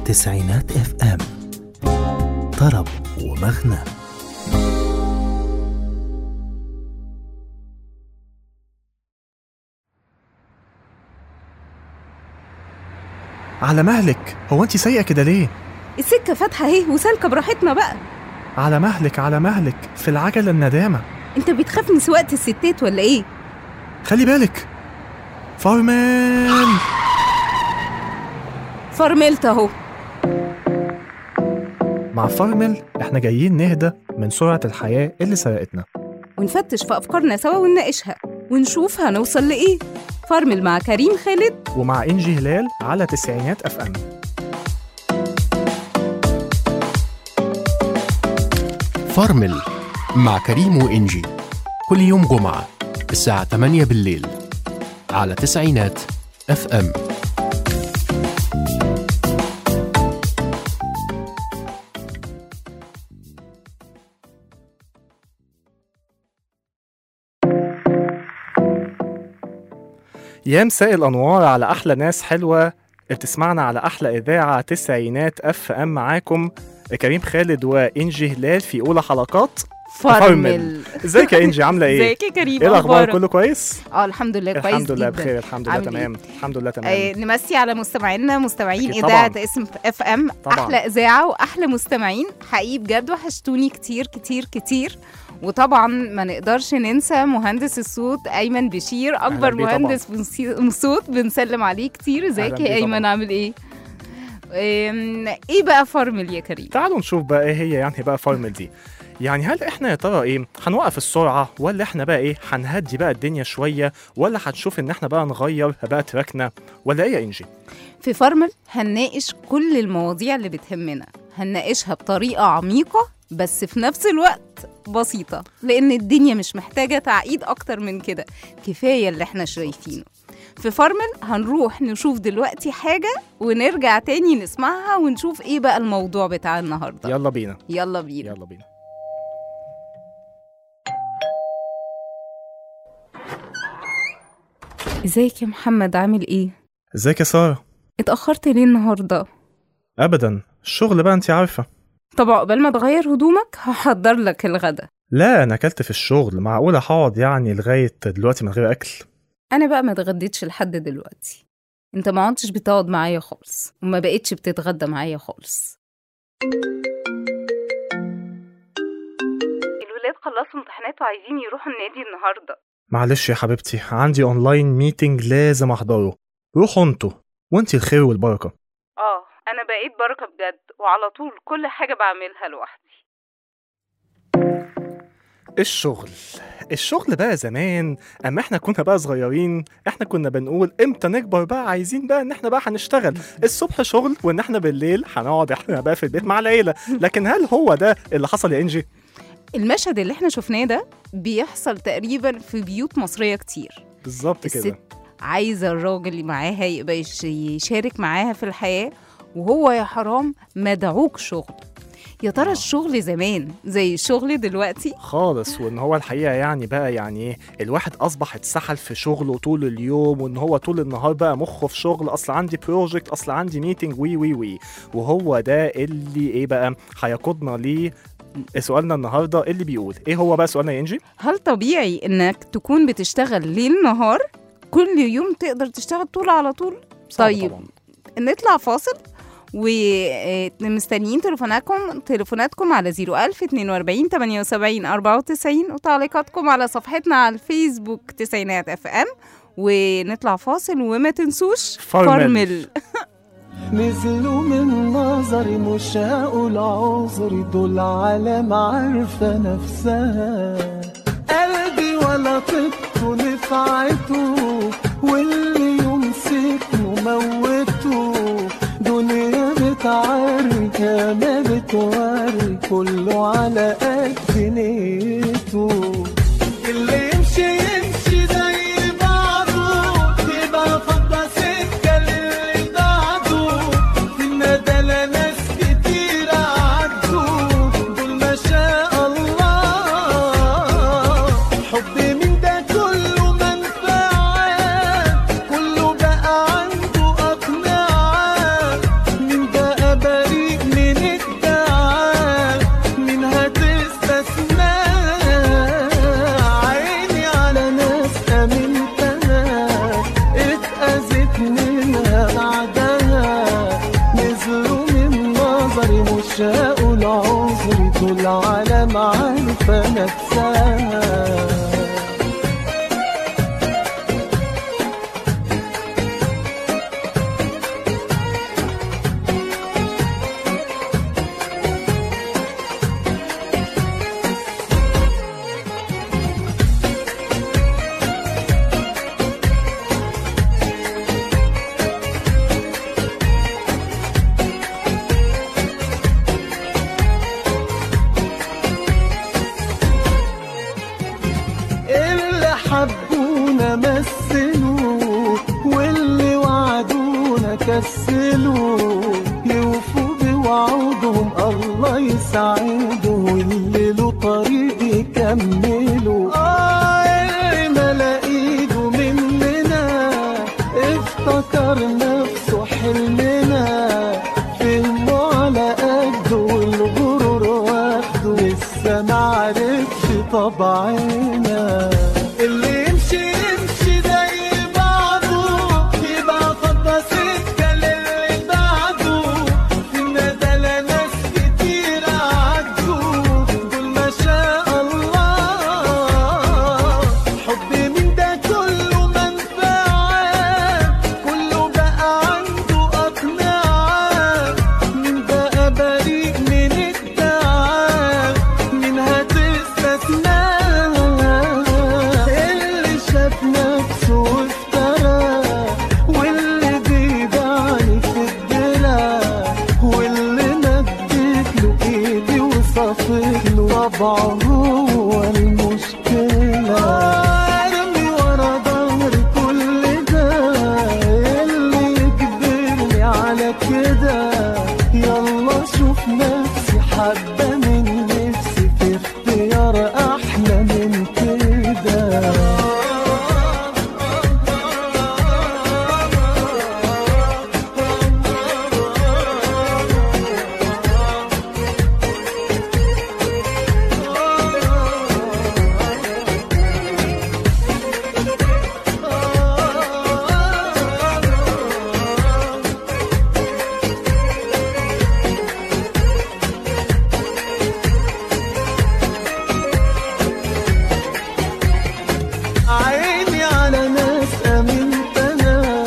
تسعينات اف ام طرب ومغنى على مهلك هو انت سايقه كده ليه السكة فاتحة اهي وسالكة براحتنا بقى على مهلك على مهلك في العجله الندامه انت بتخاف من سواقة الستات ولا ايه؟ خلي بالك فارمان فرملت اهو مع فارمل احنا جايين نهدى من سرعه الحياه اللي سرقتنا ونفتش في افكارنا سوا ونناقشها ونشوف هنوصل لايه فرمل مع كريم خالد ومع انجي هلال على تسعينات اف ام فرمل مع كريم وإنجي كل يوم جمعة الساعة 8 بالليل على تسعينات اف ام يا مساء الانوار على احلى ناس حلوه بتسمعنا على احلى اذاعه تسعينات اف ام معاكم كريم خالد وانجي هلال في اولى حلقات فرمل ازيك يا انجي عامله ايه ازيك يا كريم ايه الاخبار أخبارك؟ كله كويس اه الحمد لله كويس الحمد لله جدا بخير الحمد لله عامل إيه؟ تمام الحمد لله آه تمام نمسي على مستمعينا مستمعين أكيد اذاعه طبعاً. اسم اف ام طبعاً. احلى اذاعه واحلى مستمعين حقيقي بجد وحشتوني كتير كتير كتير وطبعا ما نقدرش ننسى مهندس الصوت ايمن بشير اكبر بيه طبعاً. مهندس بنسي- صوت بنسلم عليه كتير أهلاً ازيك بيه يا ايمن طبعاً. عامل ايه أم، ايه بقى فرمل يا كريم تعالوا نشوف بقى ايه هي يعني بقى فارمل دي يعني هل احنا يا ترى ايه هنوقف السرعه ولا احنا بقى ايه هنهدي بقى الدنيا شويه ولا هنشوف ان احنا بقى نغير بقى تراكنا ولا ايه يا انجي في فرمل هنناقش كل المواضيع اللي بتهمنا هنناقشها بطريقة عميقة بس في نفس الوقت بسيطة لأن الدنيا مش محتاجة تعقيد أكتر من كده كفاية اللي احنا شايفينه في فرمل هنروح نشوف دلوقتي حاجة ونرجع تاني نسمعها ونشوف ايه بقى الموضوع بتاع النهاردة يلا بينا يلا بينا يلا بينا ازيك يا محمد عامل ايه؟ ازيك يا ساره اتأخرت ليه النهاردة؟ ابدا الشغل بقى انت عارفه طب عقبال ما تغير هدومك هحضر لك الغدا لا انا اكلت في الشغل معقوله هقعد يعني لغايه دلوقتي من غير اكل انا بقى ما اتغديتش لحد دلوقتي انت ما عدتش بتقعد معايا خالص وما بقتش بتتغدى معايا خالص الولاد خلصوا امتحانات وعايزين يروحوا النادي النهارده معلش يا حبيبتي عندي اونلاين ميتنج لازم احضره روحوا انتوا وانت الخير والبركه اه انا بقيت بركه بجد وعلى طول كل حاجه بعملها لوحدي الشغل الشغل بقى زمان اما احنا كنا بقى صغيرين احنا كنا بنقول امتى نكبر بقى عايزين بقى ان احنا بقى هنشتغل الصبح شغل وان احنا بالليل هنقعد احنا بقى في البيت مع العيله لكن هل هو ده اللي حصل يا انجي المشهد اللي احنا شفناه ده بيحصل تقريبا في بيوت مصريه كتير بالظبط كده الست عايزه الراجل اللي معاها يبقى يش- يشارك معاها في الحياه وهو يا حرام مدعوك شغل يا ترى آه. الشغل زمان زي الشغل دلوقتي خالص وان هو الحقيقه يعني بقى يعني ايه الواحد اصبح اتسحل في شغله طول اليوم وان هو طول النهار بقى مخه في شغل اصل عندي بروجكت اصل عندي ميتنج وي وي وي وهو ده اللي ايه بقى هيقودنا ليه سؤالنا النهارده اللي بيقول ايه هو بقى سؤالنا يا انجي هل طبيعي انك تكون بتشتغل ليل نهار كل يوم تقدر تشتغل طول على طول صعب طيب. طبعاً. نطلع فاصل ومستنيين تليفوناتكم تليفوناتكم على 01000 42 78 94 وتعليقاتكم على صفحتنا على الفيسبوك تسعينات اف ام ونطلع فاصل وما تنسوش فرمل. فرمل نزلوا من نظري مش هقول عذري دول عالم عارفة نفسها قلبي ولا طبته نفعته واللي يمسكه موته دنيا بتعري ما بتوري كله على قد نيته اللي يمشي يمشي زي بعضه تبقى فضة سكة للي بعده في الندى ناس كتير عدوا دول ما شاء الله حب من ده كله منفعة كله بقى عنده أقنعة من ده مش هقول عذري دول عالم عارفة نفسها اللي حبونا مثلوا واللي وعدونا كسلوا يوفوا بوعودهم الله يسعده واللي له طريق يكملوا آه اللي ملا ايده مننا افتكر نفسه حلمنا فهمه على قده والغرور واخده لسه معرفش طبعنا اللي يمشي يمشي زي بعضه يبقى خطى سكة للي بعده في الندى ناس كتير عدوا دول ما شاء الله حب من ده كله منفعة كله بقى عنده أقنعة من بقى بريء من الدعاء من هتستثنى اللي شاف نفسه وافترى واللي بيدعني في الدرع واللي مدت له ايدي وصفت له طبعه هو المشكلة ارمي ورا ظهري كل ده اللي يجبرني على كده يلا شوف نفسي حبة من نفسي في اختيار احلى من كده عيني على ناس امنت انا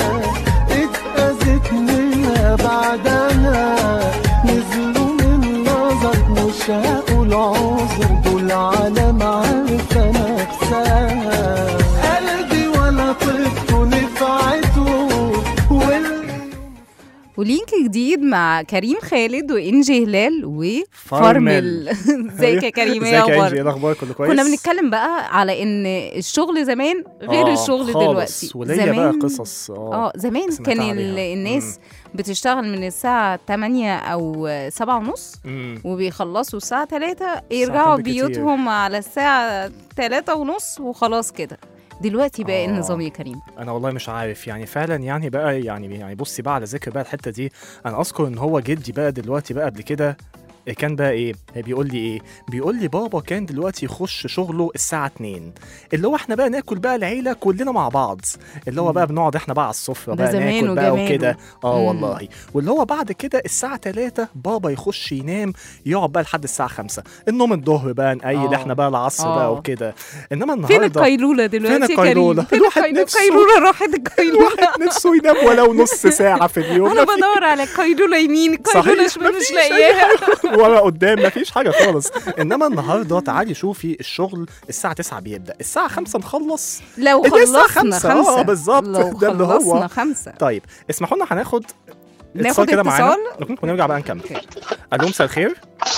اتأذت منها بعدها نزلوا من نظر مش هقول عذر دول عالم عارفة نفسها قلبي ولا طفته نفعته واللي ولينك جديد مع كريم خالد وانجي هلال وفارمل ازيك يا كريم ايه ازيك يا انجي ايه اخبارك الاخبار كله كويس كنا بنتكلم بقى على ان الشغل زمان غير آه، الشغل خالص. دلوقتي وليا بقى قصص اه زمان سمعت كان ال- عليها. الناس بتشتغل من الساعة 8 أو 7 ونص مم. وبيخلصوا الساعة 3 يرجعوا بالكتير. بيوتهم على الساعة 3 ونص وخلاص كده دلوقتي بقى ايه آه. النظام يا كريم انا والله مش عارف يعني فعلا يعني بقى يعني يعني بصي بقى على ذكر بقى الحته دي انا اذكر ان هو جدي بقى دلوقتي بقى قبل كده كان بقى ايه بيقول لي ايه بيقول لي بابا كان دلوقتي يخش شغله الساعه 2 اللي هو احنا بقى ناكل بقى العيله كلنا مع بعض اللي هو بقى بنقعد احنا بقى على السفره ده بقى زمان ناكل بقى وجماله. وكده اه مم. والله واللي هو بعد كده الساعه 3 بابا يخش ينام يقعد بقى لحد الساعه 5 النوم الظهر بقى نقيد آه. احنا بقى العصر آه. بقى وكده انما فين النهارده القيلولة دلوقتي فين يا كريم؟ القيلولة؟ فين الواحد القيلولة نفسه- القيلولة راحت القيلولة الواحد نفسه ينام ولو نص ساعه في اليوم أنا ما في- بدور على القيلولة يمين القيلولة صحيح، شمال مش مفيش أي لاقياها ورا قدام مفيش حاجه خالص انما النهارده تعالي شوفي الشغل الساعه 9 بيبدا الساعه 5 نخلص لو اللي لسه خلصنا خمسة. خمسة آه، بالظبط. لو ده اللي هو. خلصنا خمسة طيب اسمحوا لنا هناخد ناخد كده معانا اتصال ونرجع بقى نكمل الو مساء الخير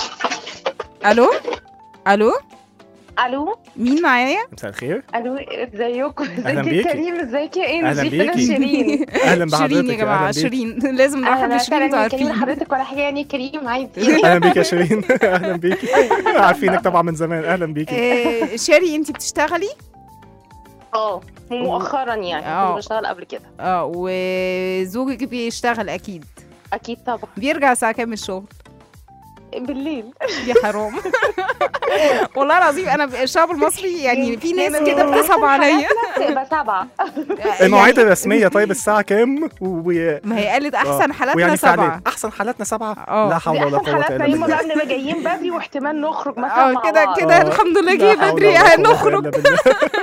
الو الو الو مين معايا مساء الخير الو ازيكم أهلاً ازيك بيكي. يا كريم ازيك يا أهلاً انجي انا بيكي. شيرين اهلا بحضرتك شيرين يا جماعة أهلاً بيك. شيرين لازم نرحب اهلا بشيرين وسهلا يا انتوا كريم عارفين حضرتك ولا حاجه يعني كريم عادي اهلا بيك يا شيرين اهلا بيك عارفينك طبعا من زمان اهلا بيكي آه، شيري انت بتشتغلي اه مؤخرا يعني آه. كنت بشتغل قبل كده اه وزوجك بيشتغل اكيد اكيد طبعا بيرجع الساعة كام من الشغل بالليل يا حرام والله العظيم انا الشعب المصري يعني في ناس كده بتصعب عليا تبقى سبعة المواعيد الرسميه طيب الساعه كام و... ما هي قالت احسن آه. حالاتنا ويعني سبعة فعلا احسن حالاتنا سبعه آه. لا حول دي ولا احسن قوه حالاتنا الا يوم بالله بقى بنبقى جايين بدري واحتمال نخرج مثلا اه مع كده بعض. كده آه. الحمد لله لا جه حول بدري ولا قوة إلا هنخرج بالله.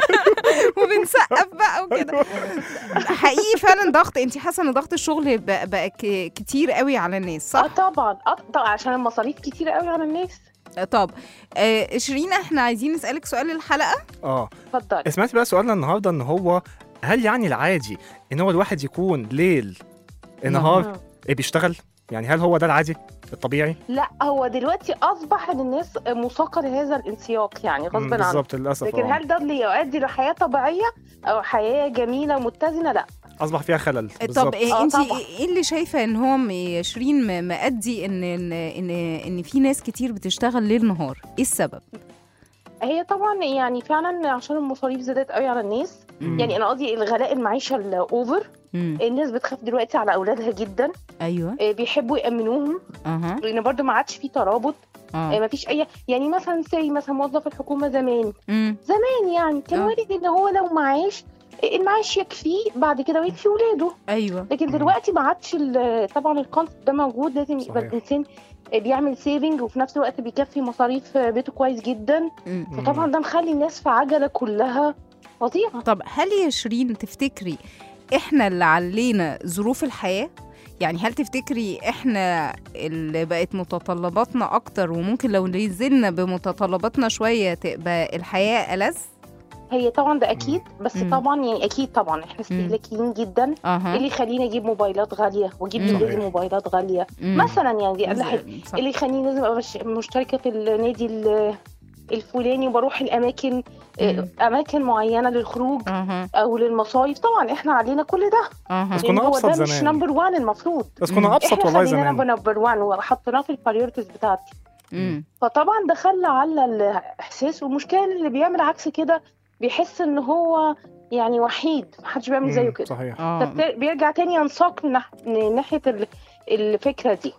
وبنسقف بقى وكده حقيقي فعلا ضغط انت حاسه ان ضغط الشغل بقى, بقى ك- كتير قوي على الناس اه صح؟ طبعا اه طبعا عشان المصاريف كتير قوي على الناس طب آه شيرين احنا عايزين نسالك سؤال الحلقه اه اتفضلي سمعت بقى سؤالنا النهارده ان هو هل يعني العادي ان هو الواحد يكون ليل نهار مم. إيه بيشتغل يعني هل هو ده العادي الطبيعي لا هو دلوقتي اصبح ان الناس مساقه لهذا الانسياق يعني مم، غصب عنه بالظبط للاسف لكن آه. هل ده اللي يؤدي لحياه طبيعيه او حياه جميله ومتزنه لا اصبح فيها خلل طب بالظبط إيه آه انت طبعا. ايه اللي شايفه ان هو م- شيرين م- مأدي ان ان ان ان في ناس كتير بتشتغل ليل نهار ايه السبب هي طبعا يعني فعلا عشان المصاريف زادت قوي على الناس مم. يعني انا قصدي الغلاء المعيشه الاوفر مم. الناس بتخاف دلوقتي على اولادها جدا ايوه آه، بيحبوا يامنوهم اها لان برضو ما عادش في ترابط اه ما فيش اي يعني مثلا سي مثلا موظف الحكومه زمان مم. زمان يعني كان آه. وارد ان هو لو معاش المعاش يكفيه بعد كده ويكفي ولاده ايوه لكن دلوقتي ما عادش ال- طبعا الكونسبت ده موجود لازم يبقى صحيح. الانسان بيعمل سيفنج وفي نفس الوقت بيكفي مصاريف بيته كويس جدا مم. فطبعا ده مخلي الناس في عجله كلها فظيعه طب هل يا شيرين تفتكري احنا اللي علينا ظروف الحياة؟ يعني هل تفتكري احنا اللي بقت متطلباتنا اكتر وممكن لو نزلنا بمتطلباتنا شوية تبقى الحياة ألذ؟ هي طبعا ده اكيد بس مم. طبعا يعني اكيد طبعا احنا استهلاكيين جدا ايه اها اللي يخليني اجيب موبايلات غاليه واجيب مم. لولادي صحيح. موبايلات غاليه مم. مثلا يعني دي اقل حاجه صح. إيه اللي يخليني لازم ابقى مش- مشتركه في النادي ال- الفلاني وبروح الاماكن مم. آه، اماكن معينه للخروج اها او للمصايف طبعا احنا علينا كل ده اها بس لان كنا هو أبسط ده مش زمان. نمبر 1 المفروض بس كنا مم. ابسط احنا والله خلينا زمان نمبر 1 وحطيناه في البريورتيز بتاعتي مم. فطبعا ده خلى على الاحساس والمشكله اللي بيعمل عكس كده بيحس ان هو يعني وحيد محدش بيعمل زيه مم، كده صحيح اه فبت- بيرجع تاني ينساق من ناح- من ناحيه ال- الفكره دي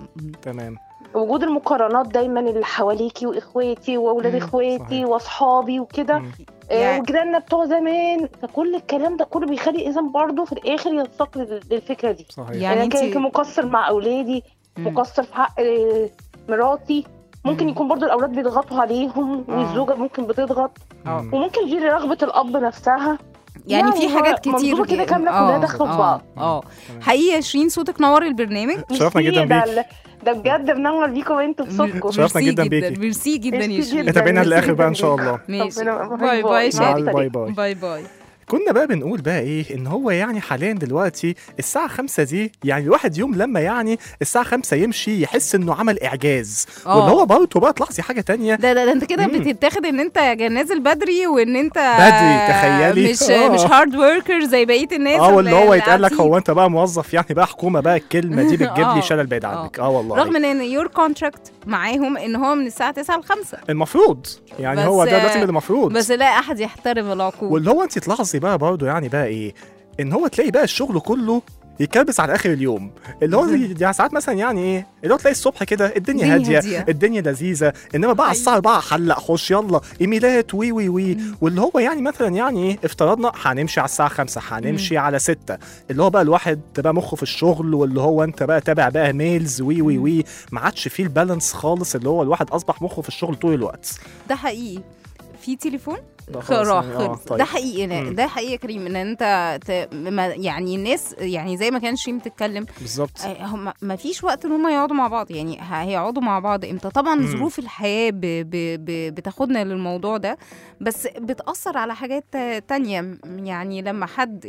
تمام وجود المقارنات دايما اللي حواليكي واخواتي واولاد مم، اخواتي صحيح. واصحابي وكده مم. آه، يعني- وجيراننا بتوع زمان فكل الكلام ده كله بيخلي اذا برضه في الاخر ينساق لل- للفكره دي صحيح يعني يعني انت- كان كان مقصر مع اولادي مم. مقصر في حق آه، مراتي ممكن مم. يكون برضو الاولاد بيضغطوا عليهم آه. والزوجه ممكن بتضغط آه. مم. وممكن دي رغبه الاب نفسها يعني في يعني هو حاجات كتير منظومة كده ج- كاملة آه، كلها داخلة في آه، بعض. اه تمام. حقيقي يا شيرين صوتك نور البرنامج شرفنا ميرسي، جدا ده بيك ال- ده بجد منور بيكم انتوا بصوتكم شرفنا ميرسي جدا بيكي. ميرسي جدا يا ميرسي شيرين جدا. تابعنا ميرسي للاخر بقى ان جدا شاء ليك. الله ماشي ربنا- باي باي مع شادي السلامة. باي باي باي باي كنا بقى بنقول بقى ايه ان هو يعني حاليا دلوقتي الساعة خمسة دي يعني الواحد يوم لما يعني الساعة خمسة يمشي يحس انه عمل اعجاز آه. واللي هو برضه بقى تلاحظي حاجة تانية ده ده, ده انت كده مم. بتتاخد ان انت نازل بدري وان انت بدري، تخيلي. مش آه. مش هارد وركر زي بقيه الناس اه واللي هو يتقال لك قاعدين. هو انت بقى موظف يعني بقى حكومة بقى الكلمة دي بتجيب آه. لي شلل بعيد آه. عنك اه والله رغم ان يور كونتراكت معاهم ان هو من الساعه 9 ل 5 المفروض يعني بس- هو ده لازم اللي المفروض بس لا احد يحترم العقول واللي هو انت تلاحظي بقى برضه يعني بقى ايه ان هو تلاقي بقى الشغل كله يكبس على اخر اليوم اللي هو زي- يعني ساعات مثلا يعني ايه اللي هو تلاقي الصبح كده الدنيا الدنيا هاديه هادية. الدنيا لذيذه انما بقى على الساعه 4 حلق خش يلا ايميلات وي وي وي واللي هو يعني مثلا يعني ايه افترضنا هنمشي على الساعه 5 هنمشي على 6 اللي هو بقى الواحد بقى مخه في الشغل واللي هو انت بقى تابع بقى ميلز وي وي وي ما عادش فيه البالانس خالص اللي هو الواحد اصبح مخه في الشغل طول الوقت ده حقيقي في تليفون ده خلاص راح يعني، آه، خلص طيب. ده حقيقي مم. ده حقيقي يا كريم ان انت ت... ما يعني الناس يعني زي ما كان شيم بتتكلم بالظبط آه، هم ما فيش وقت ان هم يقعدوا مع بعض يعني ه- هيقعدوا مع بعض امتى طبعا مم. ظروف الحياه ب... ب... ب... بتاخدنا للموضوع ده بس بتاثر على حاجات تا- تانية م- يعني لما حد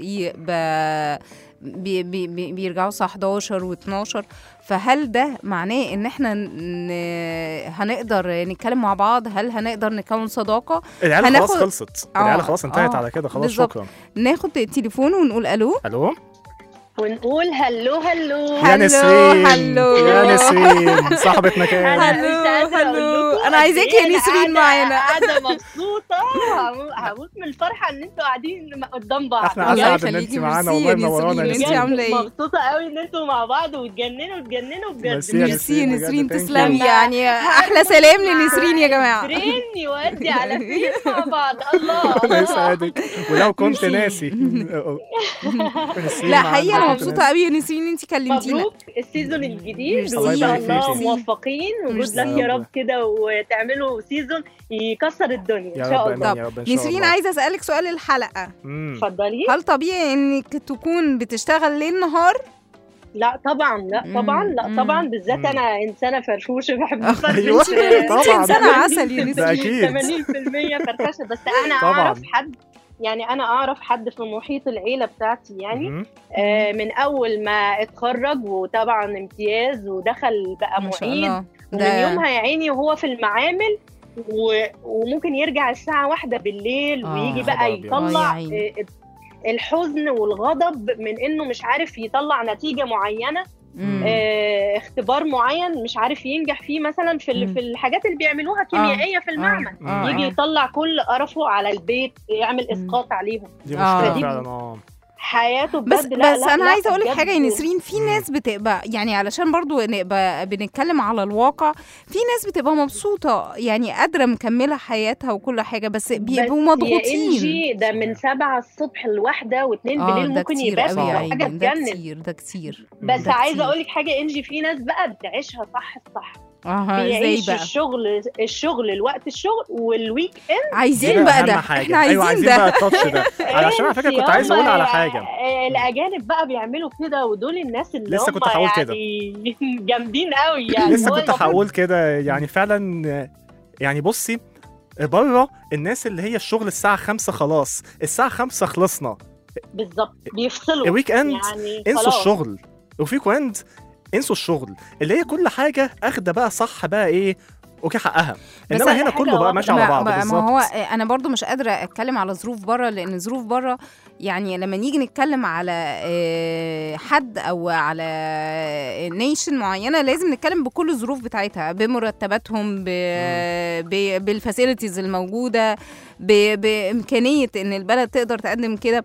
يبقى بي بي بي بيرجعوا الساعه 11 و12 فهل ده معناه ان احنا ن... هنقدر نتكلم مع بعض هل هنقدر نكون صداقه العيال هناخد- خلاص خلصت آه، العيال خلاص انتهت آه، على كده خلاص بالظبط. شكرا ناخد التليفون ونقول الو الو ونقول هلو هلو يا هلو، نسرين هلو. يا نسرين صاحبة مكان أنا هلو، مش قادرة أقول هلو. لكم أنا عايزاكي قد يا إيه نسرين أنا معانا. قاعدة مبسوطة همو- هموت من الفرحة إن أنتوا قاعدين قدام بعض احنا الله اسعد ان يخليكي، انت معانا ميرسي والله يا منورانا يا نسرين، نسرين انت عاملة ايه؟ مبسوطة قوي إن أنتوا مع بعض وتجننوا تجننوا بجد ميرسي يا ميرسي يا نسرين، نسرين بجد، thank تسلمي you. يعني احلى سلام لنسرين يا جماعه نسرين يودي على فين مع بعض الله ربنا الله يسعدك ولو كنت ناسي نسرين لا معانا، حقيقه انا كنت مبسوطه ناسي. قوي يا نسرين انت كلمتينا مبروك السيزون الجديد ميرسي. وان شاء الله يبارك الله فيكي. موفقين وجود ميرسي. لك يا رب كده وتعملوا سيزون يكسر الدنيا يا ان شاء رب الله امين يا رب ان شاء نسرين الله عايزه اسالك سؤال الحلقه مم. اتفضلي هل طبيعي انك تكون بتشتغل ليل نهار لا طبعا لا طبعا لا مم. طبعا بالذات مم. انا انسانه فرفوشه بحب أيوة، الفرفشه طبعاً. انسانه عسل يا ده نسرين اكيد 80% فرفشه بس انا طبعاً. اعرف حد يعني انا اعرف حد في محيط العيله بتاعتي يعني مم. آه من اول ما اتخرج وطبعا امتياز ودخل بقى ما شاء معيد الله ومن ده يومها يا عيني وهو في المعامل و... وممكن يرجع الساعة واحدة بالليل آه. ويجي يا بقى خبر أبيض. آه يا يطلع عيني. آه، الحزن والغضب من انه مش عارف يطلع نتيجة معينة مم. آه، اختبار معين مش عارف ينجح فيه مثلا في ال- مم. في الحاجات اللي بيعملوها كيميائية في المعمل آه، يجي آه. يطلع كل قرفه على البيت يعمل مم. اسقاط عليهم دي آه. مشكله فدي- فعلا اه حياته بجد بس لا بس لا انا لا عايزه اقول لك بجد حاجه يا نسرين في مم. ناس بتبقى يعني علشان برضو نبقى بنتكلم على الواقع في ناس بتبقى مبسوطه يعني قادره مكمله حياتها وكل حاجه بس بيبقوا بس يا مضغوطين إنجي ده من سبعة الصبح لواحدة واتنين اه بالليل ده ممكن كتير يبات قوي يا حاجة عيني ده تجنن كتير ده كتير بس ده عايزه كتير. اقول لك حاجه انجي في ناس بقى بتعيشها صح الصح اه ازاي بيعيش بقى الشغل الشغل الوقت الشغل والويك عايزين ده بقى أهم ده حاجة. احنا عايزين ايوه عايزين ده بقى التاتش ده علشان على فكره كنت عايز اقول على حاجه آه، الاجانب بقى بيعملوا كده ودول الناس اللي لسه هم كنت هقول كده. يعني جامدين قوي يعني لسه هو كنت المفروض- هقول كده يعني فعلا يعني بصي بره الناس اللي هي الشغل الساعة خمسة خلاص الساعة خمسة خلصنا بالظبط بيفصلوا الويك اند يعني انسوا خلاص. الشغل وفي ويند انسوا الشغل اللي هي كل حاجة اخده بقى صح بقى ايه اوكي حقها بس انما أنا هنا حاجة كله بقى واحدة- ماشي على ما, بعض ما, بالظبط ما هو انا برضو مش قادره اتكلم على ظروف بره لان ظروف بره يعني لما نيجي نتكلم على آه، حد او على نيشن معينه لازم نتكلم بكل الظروف بتاعتها بمرتباتهم بالفاسيلتيز الموجوده ب- بامكانيه ان البلد تقدر تقدم كده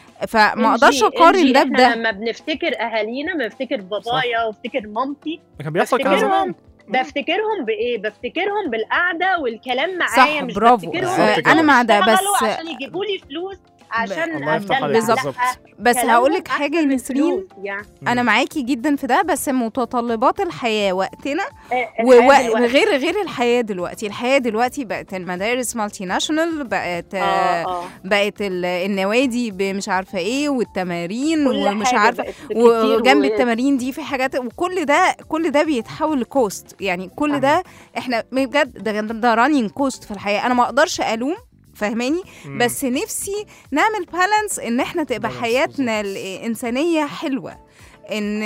فما اقدرش إنجي- اقارن إنجي ده احنا بده لما بنفتكر اهالينا بنفتكر بابايا وافتكر مامتي كان بيحصل كده زمان بفتكرهم بفتكرهم بايه بفتكرهم بالقعده والكلام معايا صح مش برافو بفتكرهم بالظبط آه، كده. انا مع ده بيشتغلوا بس عشان يجيبوا لي فلوس عشان الله يفتح أدلع. عليك لا، بالظبط بس كلامهم هقول لك أحسن حاجه يا من نسرين الفلوس يعني انا معاكي جدا في ده بس متطلبات الحياه وقتنا آه، الحياة دلوقتي. وغير غير الحياه دلوقتي الحياه دلوقتي بقت المدارس مالتي ناشونال بقت اه آه اه بقت ال- النوادي مش عارفه ايه والتمارين كل ومش حاجة عارفه بقت كتير وجنب و- التمارين دي في حاجات وكل ده كل ده بيتحول لكوست يعني كل ده احنا بجد ده ده رانينج كوست في الحياه انا ما اقدرش الوم فاهماني مم. بس نفسي نعمل بالانس ان احنا تبقى Balance حياتنا بالظبط. الانسانيه حلوه ان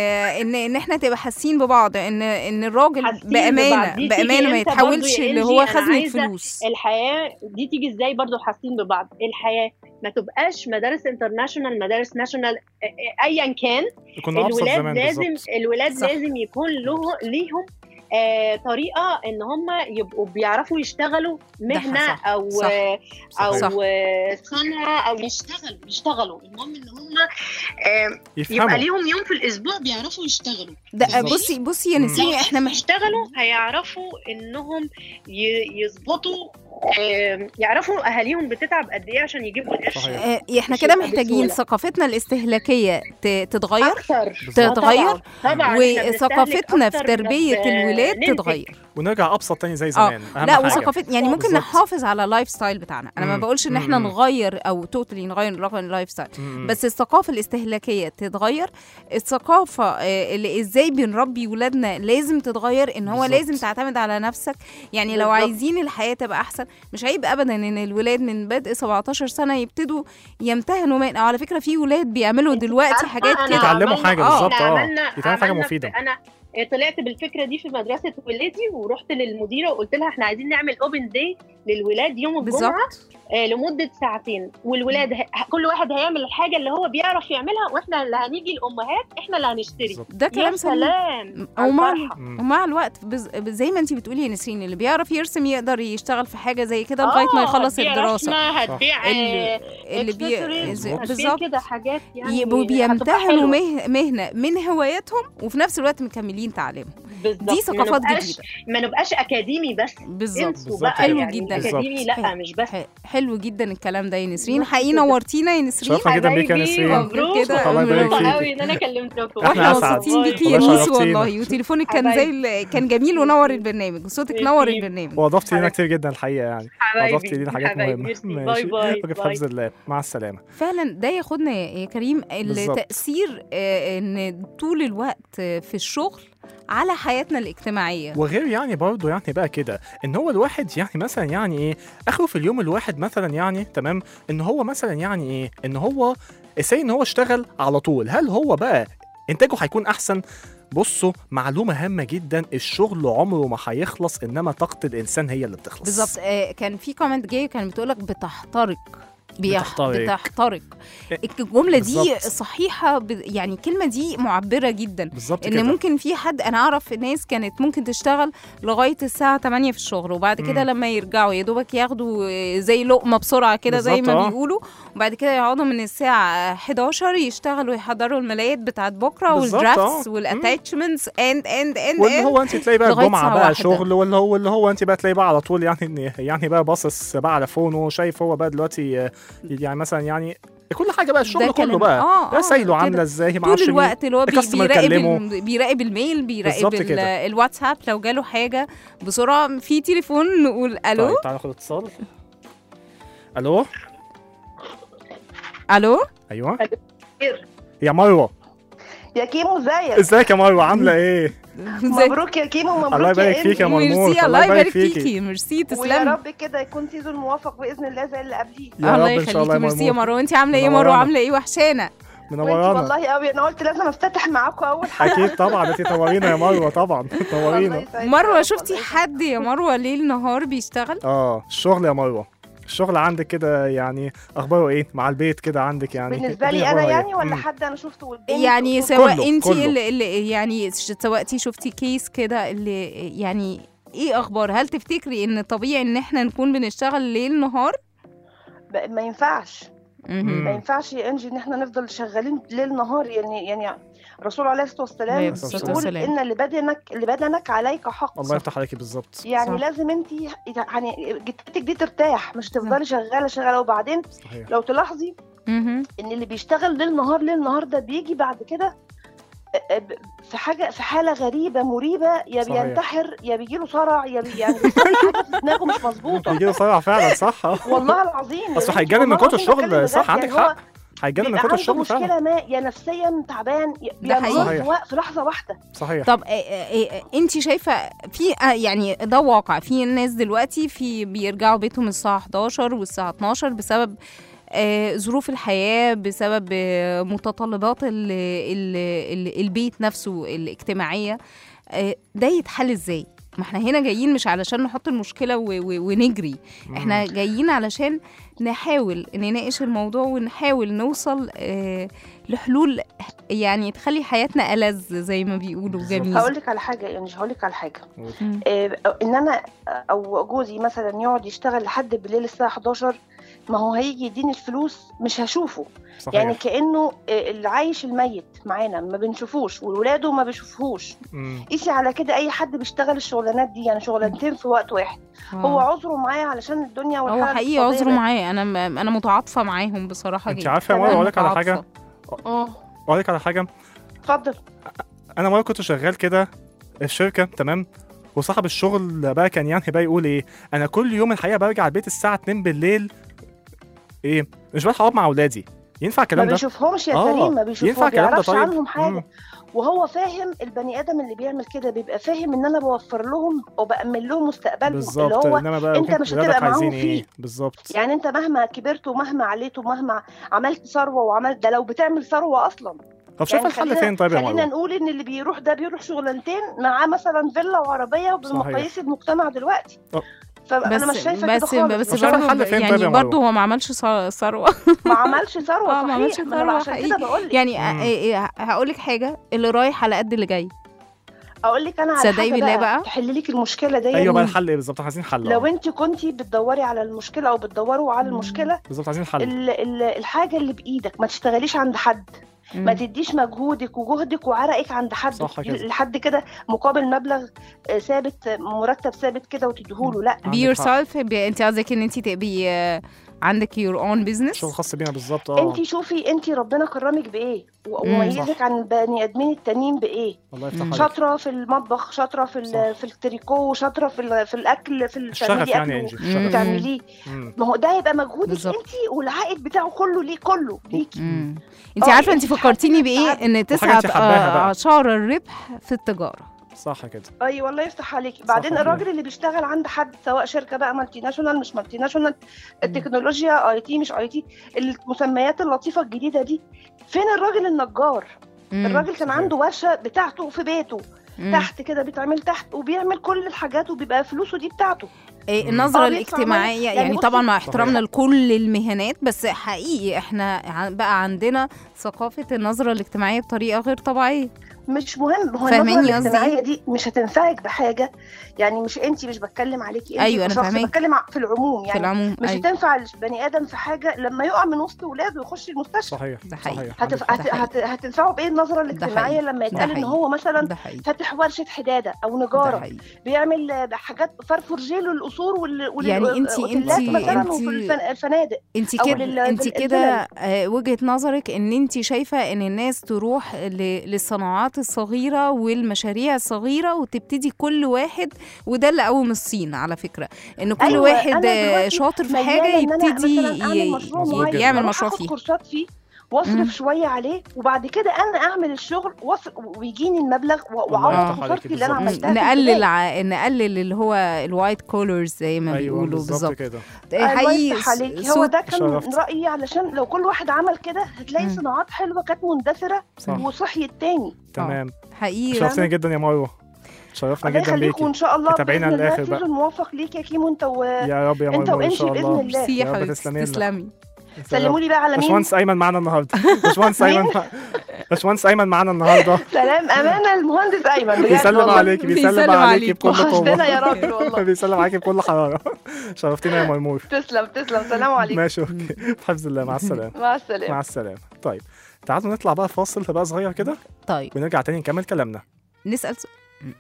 ان ان احنا تبقى حاسين ببعض ان ان الراجل حاسين بامانه ببعض. دي بامانه تيجي ما إمتى يتحولش برضو يا اللي إنجي؟ هو أنا خزنه عايزة فلوس الحياه دي تيجي ازاي برضو حاسين ببعض الحياه ما تبقاش مدارس انترناشونال مدارس ناشونال آه، آه، ايا كان كنا ابسط الولاد زمان لازم بالظبط الولاد صح. لازم يكون له ليهم آه طريقه ان هم يبقوا بيعرفوا يشتغلوا مهنه صح. او صح. آه او صح. آه، صنعه او يشتغلوا يشتغلوا المهم ان هم آه يبقى يفهموا ليهم يوم في الاسبوع بيعرفوا يشتغلوا ده بالظبط. بصي بصي يا مم. نسرين احنا مح... يشتغلوا هيعرفوا انهم ي- يظبطوا آه، يعرفوا اهاليهم بتتعب قد ايه عشان يجيبوا القرش صحيح. آه، احنا مش كده يبقى محتاجين بسهولة. ثقافتنا الاستهلاكيه ت- تتغير اكتر بالظبط. آه، تتغير طبعا طبعا إحنا بنستهلك وثقافتنا في أكتر تربيه ب- الولاد ننتج. تتغير ونرجع ابسط تاني زي اه زمان اهم لا حاجه وثقافت يعني آه، ممكن بالظبط. نحافظ على اللايف ستايل بتاعنا انا ما مم. بقولش ان احنا مم. نغير او توتالي نغير اللايف ستايل مم. بس الثقافه الاستهلاكيه تتغير الثقافه آه، اللي ازاي بنربي ولادنا لازم تتغير ان هو بالظبط. لازم تعتمد على نفسك يعني لو بالظبط. عايزين الحياه تبقى احسن مش عيب ابدا ان الولاد من بدء 17 سنه يبتدوا يمتهنوا من او على فكره في ولاد بيعملوا أنت دلوقتي عارفة حاجات أنا كده يتعلموا عملنا- حاجة آه، بالظبط، إحنا آه. عملنا- يتعلموا حاجة عملنا- مفيدة. انا آه، طلعت بالفكره دي في مدرسه ولادي ورحت للمديره وقلت لها احنا عايزين نعمل اوبن داي للولاد يوم الجمعه بالظبط آه، لمده ساعتين والولاد ه... كل واحد هيعمل الحاجه اللي هو بيعرف يعملها واحنا اللي هنيجي الامهات احنا اللي هنشتري بالظبط. ده يا كلام سليم سلام على ومع الفرحة. مم. ومع الوقت بز... زي ما انت بتقولي يا نسرين اللي بيعرف يرسم يقدر يشتغل في حاجه زي كده لغايه ما آه، يخلص هتبيع الدراسه رسمة، هتبيع اللي, آه، اللي بي... accessories، ز- هتبيع بالظبط كده حاجات يعني يبقوا هتبقى بيمتهنوا حلوة. مه... مهنه من هواياتهم وفي نفس الوقت مكملين تعليمهم بالظبط. دي ما ثقافات نبقاش- جديده ما نبقاش اكاديمي بس بالظبط انسوا بالظبط بقى حلو يعني جدا. اكاديمي بالظبط. لا مش بس ح- حلو جدا الكلام ده يا نسرين بالظبط حقيقي كده. نورتينا يا نسرين شرفنا جدا بيك يا حبايبي، نسرين مبروك كده. الله يبارك مبروك فيك. قوي ان انا كلمتكم إحنا واحنا أسعد. مبسوطين بيكي يا والله نيسي شرفتينا. والله وتليفونك كان زي ال- كان جميل ونور البرنامج وصوتك ميرسي. نور البرنامج واضفتي لنا حبايبي. كتير جدا الحقيقه يعني حبايبي اضفتي لنا حاجات حبايبي، مهمه ميرسي. باي ماشي باي في باي. حفظ الله مع السلامه فعلا ده ياخدنا يا كريم بالظبط. التأثير آه، ان طول الوقت آه، في الشغل على حياتنا الاجتماعية وغير يعني برضه يعني بقى كده ان هو الواحد يعني مثلا يعني ايه اخره في اليوم الواحد مثلا يعني تمام ان هو مثلا يعني ايه ان هو سي ان هو اشتغل على طول هل هو بقى انتاجه هيكون احسن بصوا معلومه هامه جدا الشغل عمره ما هيخلص انما طاقه الانسان هي اللي بتخلص بالظبط آه، كان في كومنت جاي كان بتقولك بتحترق بيح- بتحترق. بتحترق الجملة دي بالظبط. صحيحة ب- يعني الكلمة دي معبرة جدا بالظبط ان كده ممكن في حد انا اعرف ناس كانت ممكن تشتغل لغايه الساعه 8 في الشغل وبعد كده مم. لما يرجعوا يا دوبك ياخدوا زي لقمه بسرعه كده زي بالظبط، ما آه. بيقولوا وبعد كده يقعدوا من الساعه 11 يشتغلوا يحضروا الملايات بتاعت بكره بالظبط، والدرافتس آه. والاتاتشمنتس اند اند اند واللي هو انت تلاقي بقى لغاية الجمعه ساعة بقى واحدة. شغل واللي هو اللي هو انت بقى تلاقي بقى على طول يعني يعني بقى باصص بقى على فونه شايف هو بقى دلوقتي آه، يعني مثلا يعني كل حاجه بقى الشغل كله بقى اه آه، رسايله كده. عامله ازاي ما طول اعرفش مين. الوقت اللي هو بي- الكاستمر بيراقب كلمه. ال- بيراقب الميل بيراقب بالظبط ال- كده. الواتساب لو جاله حاجه بسرعه في تليفون نقول الو طيب تعالى ناخد اتصال الو الو ايوه خير. يا مروه يا كيمو ازيك ازيك يا مروه عامله ايه ازيك؟ مبروك يا كيمو مبروك الله يبارك يا فيك يا إنجي. مرموش ميرسي الله يبارك فيكي ميرسي ويا تسلمي رب كده يكون سيزون موفق باذن الله زي اللي قبليه يا الله رب ان شاء الله يخليكي يا ميرسي يا مرموش مروه انت عامله ايه يا منورانا. مروه عامله ايه وحشانه وانت منورانا والله قوي انا قلت لازم افتتح معاكم اول حاجه اكيد طبعا انت تنورينا يا مروه طبعا الله تنورينا يسعدك يا مروه رب، شفتي الله حد يا مروه ليل نهار بيشتغل اه الشغل يا مروه الشغل عندك كده يعني اخباره ايه مع البيت كده عندك يعني بالنسبه لي الدنيا انا أخبارها يعني إيه؟ ولا مم. حد انا شفته قدامي يعني تقصدي؟ سواء كله، انت كله. اللي, اللي يعني ش- سواءتي شفتي كيس كده اللي يعني ايه اخبار هل تفتكري ان طبيعي ان احنا نكون بنشتغل ليل نهار ب- ما ينفعش مهم. ما ينفعش يا انجي ان احنا نفضل شغالين ليل نهار يعني يعني الرسول عليه الصلاه عليه والسلام الصلاة بيقول والسلام. ان لبدنك لبدنك عليك حق الله يفتح عليكي بالظبط يعني صح. لازم انت يعني جتتك دي ترتاح مش تفضلي شغاله شغاله وبعدين صحيح لو تلاحظي مهم. ان اللي بيشتغل ليل نهار ليل نهار ده بيجي بعد كده أ- أ- ب- في حاجه في حاله غريبه مريبه يا صحيح. بينتحر يا بيجي له صرع يا بي يعني بيحصل حاجه في دماغه مش مظبوطه بيجي له صرع فعلا صح آه. والله العظيم اصل يا بنتي، هيتجنن من والله كتر العظيم بتكلم الشغل صح بجد، عندك يعني هو حق هيتجنن من بيبقى كتر عنده الشغل مشكله فعلا ما يا نفسيا تعبان يا- ده بينهار حقيقي. في وق- في لحظه واحده صحيح طب انت شايفه في آه، يعني ده واقع في ناس دلوقتي في بيرجعوا بيتهم الساعه 11 والساعه 12 بسبب آه، ظروف الحياه بسبب آه، متطلبات ال ال ال البيت نفسه الاجتماعيه آه، ده يتحل ازاي ما احنا هنا جايين مش علشان نحط المشكله و- و- ونجري احنا جايين علشان نحاول نناقش الموضوع ونحاول نوصل آه، لحلول يعني تخلي حياتنا ألذ زي ما بيقولوا بالظبط. جميل هقول لك على حاجه يعني هقول لك على حاجه مم. آه، ان انا او جوزي مثلا يقعد يشتغل لحد بالليل الساعه 11 ما هو هيجي يديني الفلوس مش هشوفه صحيح يعني كانه آه، اللي عايش الميت معانا ما بنشوفوش وولاده ما بيشوفوهوش مم. قيسي على كده اي حد بيشتغل الشغلانات دي يعني شغلانتين في وقت واحد هو آه. عذره معايا علشان الدنيا هو والحاله حقيقي الاقتصادية عذره بقت- معايا انا م- انا متعاطفه معاهم بصراحه انت جدا عارفه يا تمام. مروه اقول لك على متعاطفة. حاجه اه اقول لك على حاجه اتفضل انا مره كنت شغال كده في شركه تمام وصاحب الشغل بقى كان يعني بقى يقول ايه انا كل يوم الحقيقه برجع البيت الساعه 2 بالليل ايه مش بلحق اقعد مع اولادي ينفع ما الكلام ده بيشوفهمش يا آه، كريم ما ينفع بيشوفهمش ما الكلام ده بيعرفش طيب عنهم حاجه مم. وهو فاهم البني ادم اللي بيعمل كده بيبقى فاهم ان انا بوفر لهم وبامن لهم مستقبلهم اللي بالظبط هو انما بقى أنت ممكن مش ولادك هتبقى معاهم عايزين فيه. ايه بالظبط يعني انت مهما كبرت ومهما عليت ومهما عملت ثروه وعملت ده لو بتعمل ثروه اصلا طب شايف الحل خلينا- فين طيب يا خلينا مروه نقول ان اللي بيروح ده بيروح شغلانتين معاه مثلا فيلا وعربيه وبمقاييس المجتمع دلوقتي طب. فانا بس مش شايفه بس كده خالص بس مش عارف برضه الحل فين طيب يعني يا برضه مروة؟ هو ما عملش ث- ثروه ما عملش ثروه آه، ما صحيح عملش ما أنا ثروة عشان حقيقي. كده بقول لك يعني مم. هقول لك حاجه اللي رايح على قد اللي جاي اقول لك انا على تصدقي حاجه بالله بقى بقى؟ تحل لك المشكله دي ايوه بقى الحل ايه بالظبط عايزين حل لو آه. انت كنتي بتدوري على المشكله او بتدوروا على مم. المشكله بالظبط عايزين حل ال- ال- الحاجه اللي بايدك ما تشتغليش عند حد ما مم. تديش مجهودك وجهدك وعرقك عند حد صح كده. لحد كده مقابل مبلغ آه، ثابت آه، مرتب ثابت كده وتديهوله لا be عندك حق. yourself ب- انت قصدك ان انت تبقي آه، عندك your own business شغل خاص بينا بالظبط اه انت شوفي انت ربنا كرمك بايه و- مم. وميزك صح. عن البني ادمين التانيين بايه الله يفتح مم. عليك شاطره في المطبخ شاطره في صح. ال- في التريكو شاطره في ال- في الاكل في ال- الشغف تعملي يعني أكل انجي مم. الشغف وتعمليه مم. ما هو ده يبقى مجهودك بالظبط. انت والعائد بتاعه كله ليه كله ليكي مم. انت اه، عارفه انت انت فكرتيني حاجة بايه بتساعدك. ان انت تسعه حباها بقى. اعشار الربح في التجاره صح كده اي والله يفتح عليكي بعدين صح. الراجل اللي بيشتغل عند حد سواء شركه بقى مالتي ناشونال مش مالتي ناشونال التكنولوجيا اي تي مش اي تي المسميات اللطيفه الجديده دي فين الراجل النجار مم. الراجل كان صحيح. عنده ورشه بتاعته في بيته مم. تحت كده بيتعمل تحت وبيعمل كل الحاجات وبيبقى فلوسه دي بتاعته إيه، مم. النظرة اه، بيدفع الاجتماعية مية. يعني, يعني بصي- طبعا مع احترامنا صحيح. لكل المهنات بس حقيقي احنا ع- بقى عندنا ثقافة النظرة الاجتماعية بطريقة غير طبيعية مش مهم هو فاهماني النظره قصدي الاجتماعيه دي مش هتنفعك بحاجه يعني مش انت مش بتكلم عليكي انت أيوة، أنا كشخص، فاهماك. بتكلم ع- في العموم في يعني العموم مش أيوة. هتنفع البني ادم في حاجه لما يقع من وسط ولاده ويخش المستشفى صحيح ده حقيقي. صحيح هتف... عندك حق. هت... هت... هتنفعه بايه النظره الاجتماعيه حقيقي. لما ده يتقال ان حقيقي. هو مثلا ده حقيقي فاتح ورشه حداده او ده نجاره حقيقي بيعمل آه، حاجات فرفور جيل للقصور وال... وال... يعني انتي- والأوتيلات انتي- مثلا انتي- وفي الفن... الفنادق انت أو كده لل- انت لل- كده آه، وجهة نظرك ان انت شايفة ان الناس تروح ل- للصناعات الصغيرة والمشاريع الصغيرة وتبتدي كل واحد وده اللي قوم الصين على فكرة ان كل أيوة، واحد أنا آه، دلوقتي شاطر في ميالة حاجة إن أنا يبتدي مثلاً أعمل ي- مشروع مظبوط معين جدا. يعمل أروح مشروع آخد فيه كورسات فيه مم. واصرف شويه عليه وبعد كده انا اعمل الشغل وأص- ويجيني المبلغ و- الله واعوض يفتح عليكي خسارتي اللي انا بالظبط. عملتها في نقلل البداية. ع... نقلل اللي هو الوايت كولرز زي ما ايوه بيقولوا بالظبط بالظبط كده الله حقيقي يفتح عليكي هو صوت ده كان شرفت. رايي علشان لو كل واحد عمل كده هتلاقي مم. صناعات حلوه كانت مندثره صح وصحيت تاني تمام حقيقي شرفتني جدا يا مروه شرفنا الله جدا يخليك بيكي وان شاء الله تابعينا باذن الله للآخر بقى. سيزون موفق ليك يا كيمو انت و... يا رب يا انت مروه ان وانشي شاء باذن الله الله ميرسي يا يا رب حبيبتي تسلمي لنا. تسلمي سلموا لي بقى على مين باشمهندس ايمن معانا النهارده باشمهندس مين؟ ايمن باشمهندس ايمن معانا النهارده سلام امانه المهندس ايمن بجد بيسلم والله. عليك بيسلم بيسلم عليك عليك. بكل وحشتنا يا قوه راجل والله بيسلم عليك بكل حراره شرفتينا يا مرمور تسلم تسلم سلام عليكم ماشي اوكي بحفظ الله مع السلامه مع السلامه مع السلامه طيب تعالوا نطلع بقى فاصل بقى صغير كده طيب ونرجع تاني نكمل كلامنا نسأل سؤال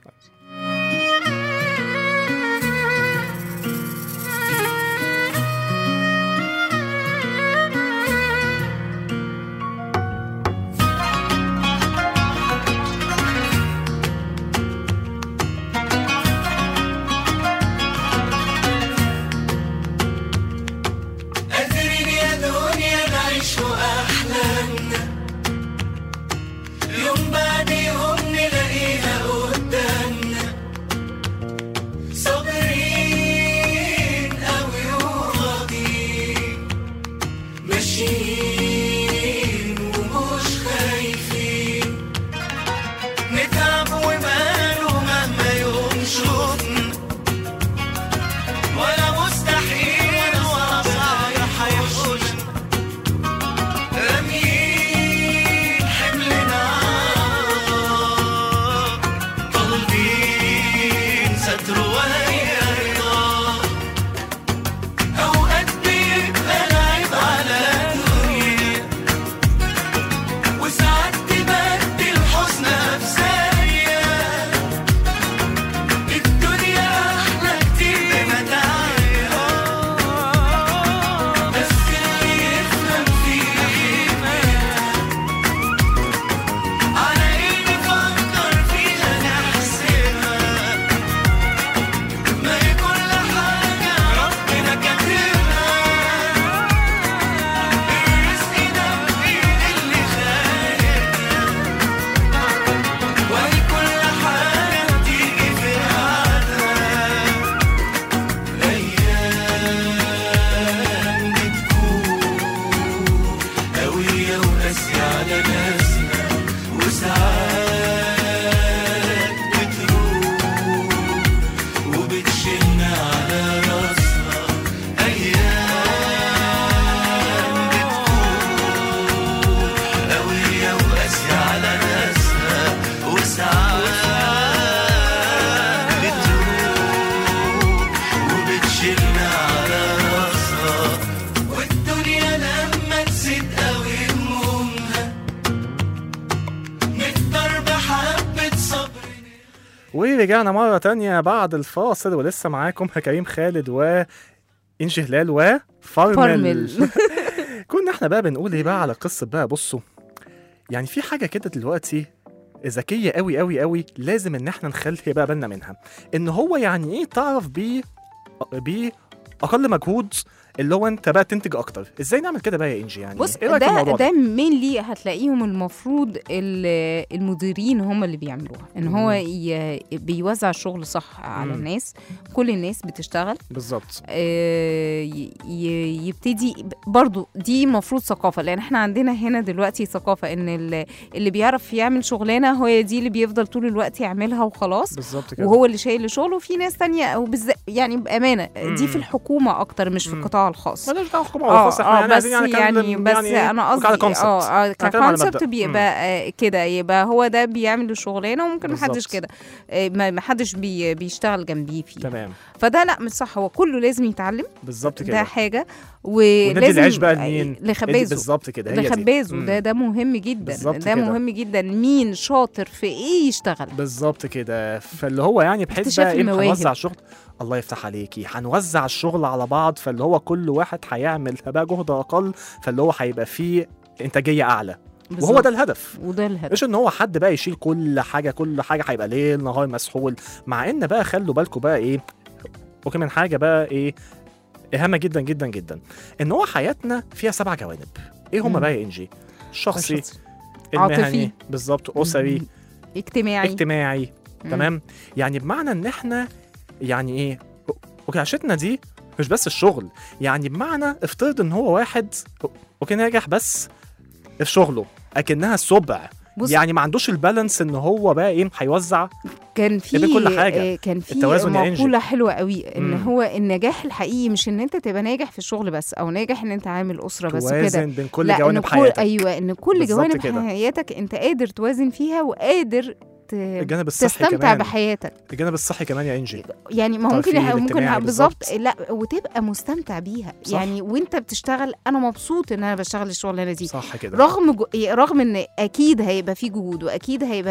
قادرين يا دنيا نعيش أحلامنا يوم بعد يوم نلاقيها قدامنا صابرين أوي وراضيين ماشيين ومش خايفين نتعب وماله مهما يوم شوفنا ولا مستحيل ولا صعب هيحوشنا راميين حملنا طالبين ستر وهي رضا أوقات بيبقى العيب على الدنيا وساعات تبدل حزنها بسايا ورجعنا مرة تانية بعد الفاصل ولسه معاكم كريم خالد و إنجي هلال وفارمل فرمل كنا احنا بقى بنقول ايه بقى على قصة بقى بصوا يعني في حاجة كده دلوقتي ذكية قوي قوي قوي لازم ان احنا نخلي بقى بالنا منها ان هو يعني ايه تعرف بيه بيه اقل مجهود اللي هو انت بقى تنتج اكتر ازاي نعمل كده بقى يا انجي يعني بص ايه رايك في ده الموضوع ده ده مينلي هتلاقيهم المفروض ال- المديرين هم اللي بيعملوها ان هو مم. ي- بيوزع الشغل صح على مم. الناس كل الناس بتشتغل بالظبط آه، ي- ي- يبتدي برضو دي المفروض ثقافة لأن احنا عندنا هنا دلوقتي ثقافة إن ال- اللي بيعرف يعمل شغلانة هو دي اللي بيفضل طول الوقت يعملها وخلاص بالظبط كده وهو اللي شايل شغله وفي ناس تانية أو بالذات يعني بأمانة دي في مم. الحكومة أكتر مش في مم. القطاع الخاص مالناش دعوه حكومه اه ولا خاص احنا اه يعني بس عايزين يعني, نتكلم بس يعني انا قصدي على concept. اه اه هنتكلم على ككونسبت مبدأ. بيبقى آه كده يبقى هو ده بيعمل شغلانه وممكن محدش بالظبط. كده آه ما ما حدش بي بيشتغل جنبيه فيه تمام فده لا مش صح هو كله لازم يتعلم بالظبط ده كده حاجه وندي ولازم العيش بقى لمين؟ لخبازه بالظبط كده هي دي لخبازه مم. ده ده مهم جدا بالظبط ده كده. مهم جدا مين شاطر في ايه يشتغل بالظبط كده فاللي هو يعني بحيث اكتشاف بقى ايه المواهب. هنوزع الشغل الله يفتح عليكي هنوزع الشغل على بعض فاللي هو كل واحد هيعمل بقى جهد اقل فاللي هو هيبقى فيه انتاجيه اعلى وهو بالظبط. ده الهدف وده الهدف مش ان هو حد بقى يشيل كل حاجه كل حاجه هيبقى ليل نهار مسحول مع ان بقى خلوا بالكم بقى ايه اوكي من حاجه بقى ايه هامه جدا جدا جدا ان هو حياتنا فيها سبع جوانب ايه هم مم. بقى يا انجي الشخصي عاطفي. المهني بالظبط اسري اجتماعي اجتماعي مم. تمام يعني بمعنى ان احنا يعني ايه اوكي عشتنا دي مش بس الشغل يعني بمعنى افترض ان هو واحد اوكي ناجح بس في شغله اكنها السبع بص يعني ما عندوش البالانس ان هو بقى ايه هيوزع كان في بين كل حاجة. آه، كان في التوازن يا إنجي. مقولة حلوة قوي ان مم. هو النجاح الحقيقي مش ان انت تبقى ناجح في الشغل بس او ناجح ان انت عامل اسرة بس كده توازن بين كل لا إن جوانب كل حياتك ايوه ان كل بالظبط جوانب كده. حياتك انت قادر توازن فيها وقادر ت... الجانب الصحي تستمتع كمان بحياتك الجانب الصحي كمان يا انجي يعني ما هو ممكن الترفيه ممكن الاجتماعي بالظبط بالظبط. لا وتبقى مستمتع بيها صح. يعني وانت بتشتغل انا مبسوط ان انا بشتغل الشغلانه دي صح كده رغم جو... رغم ان اكيد هيبقى في جهود واكيد هيبقى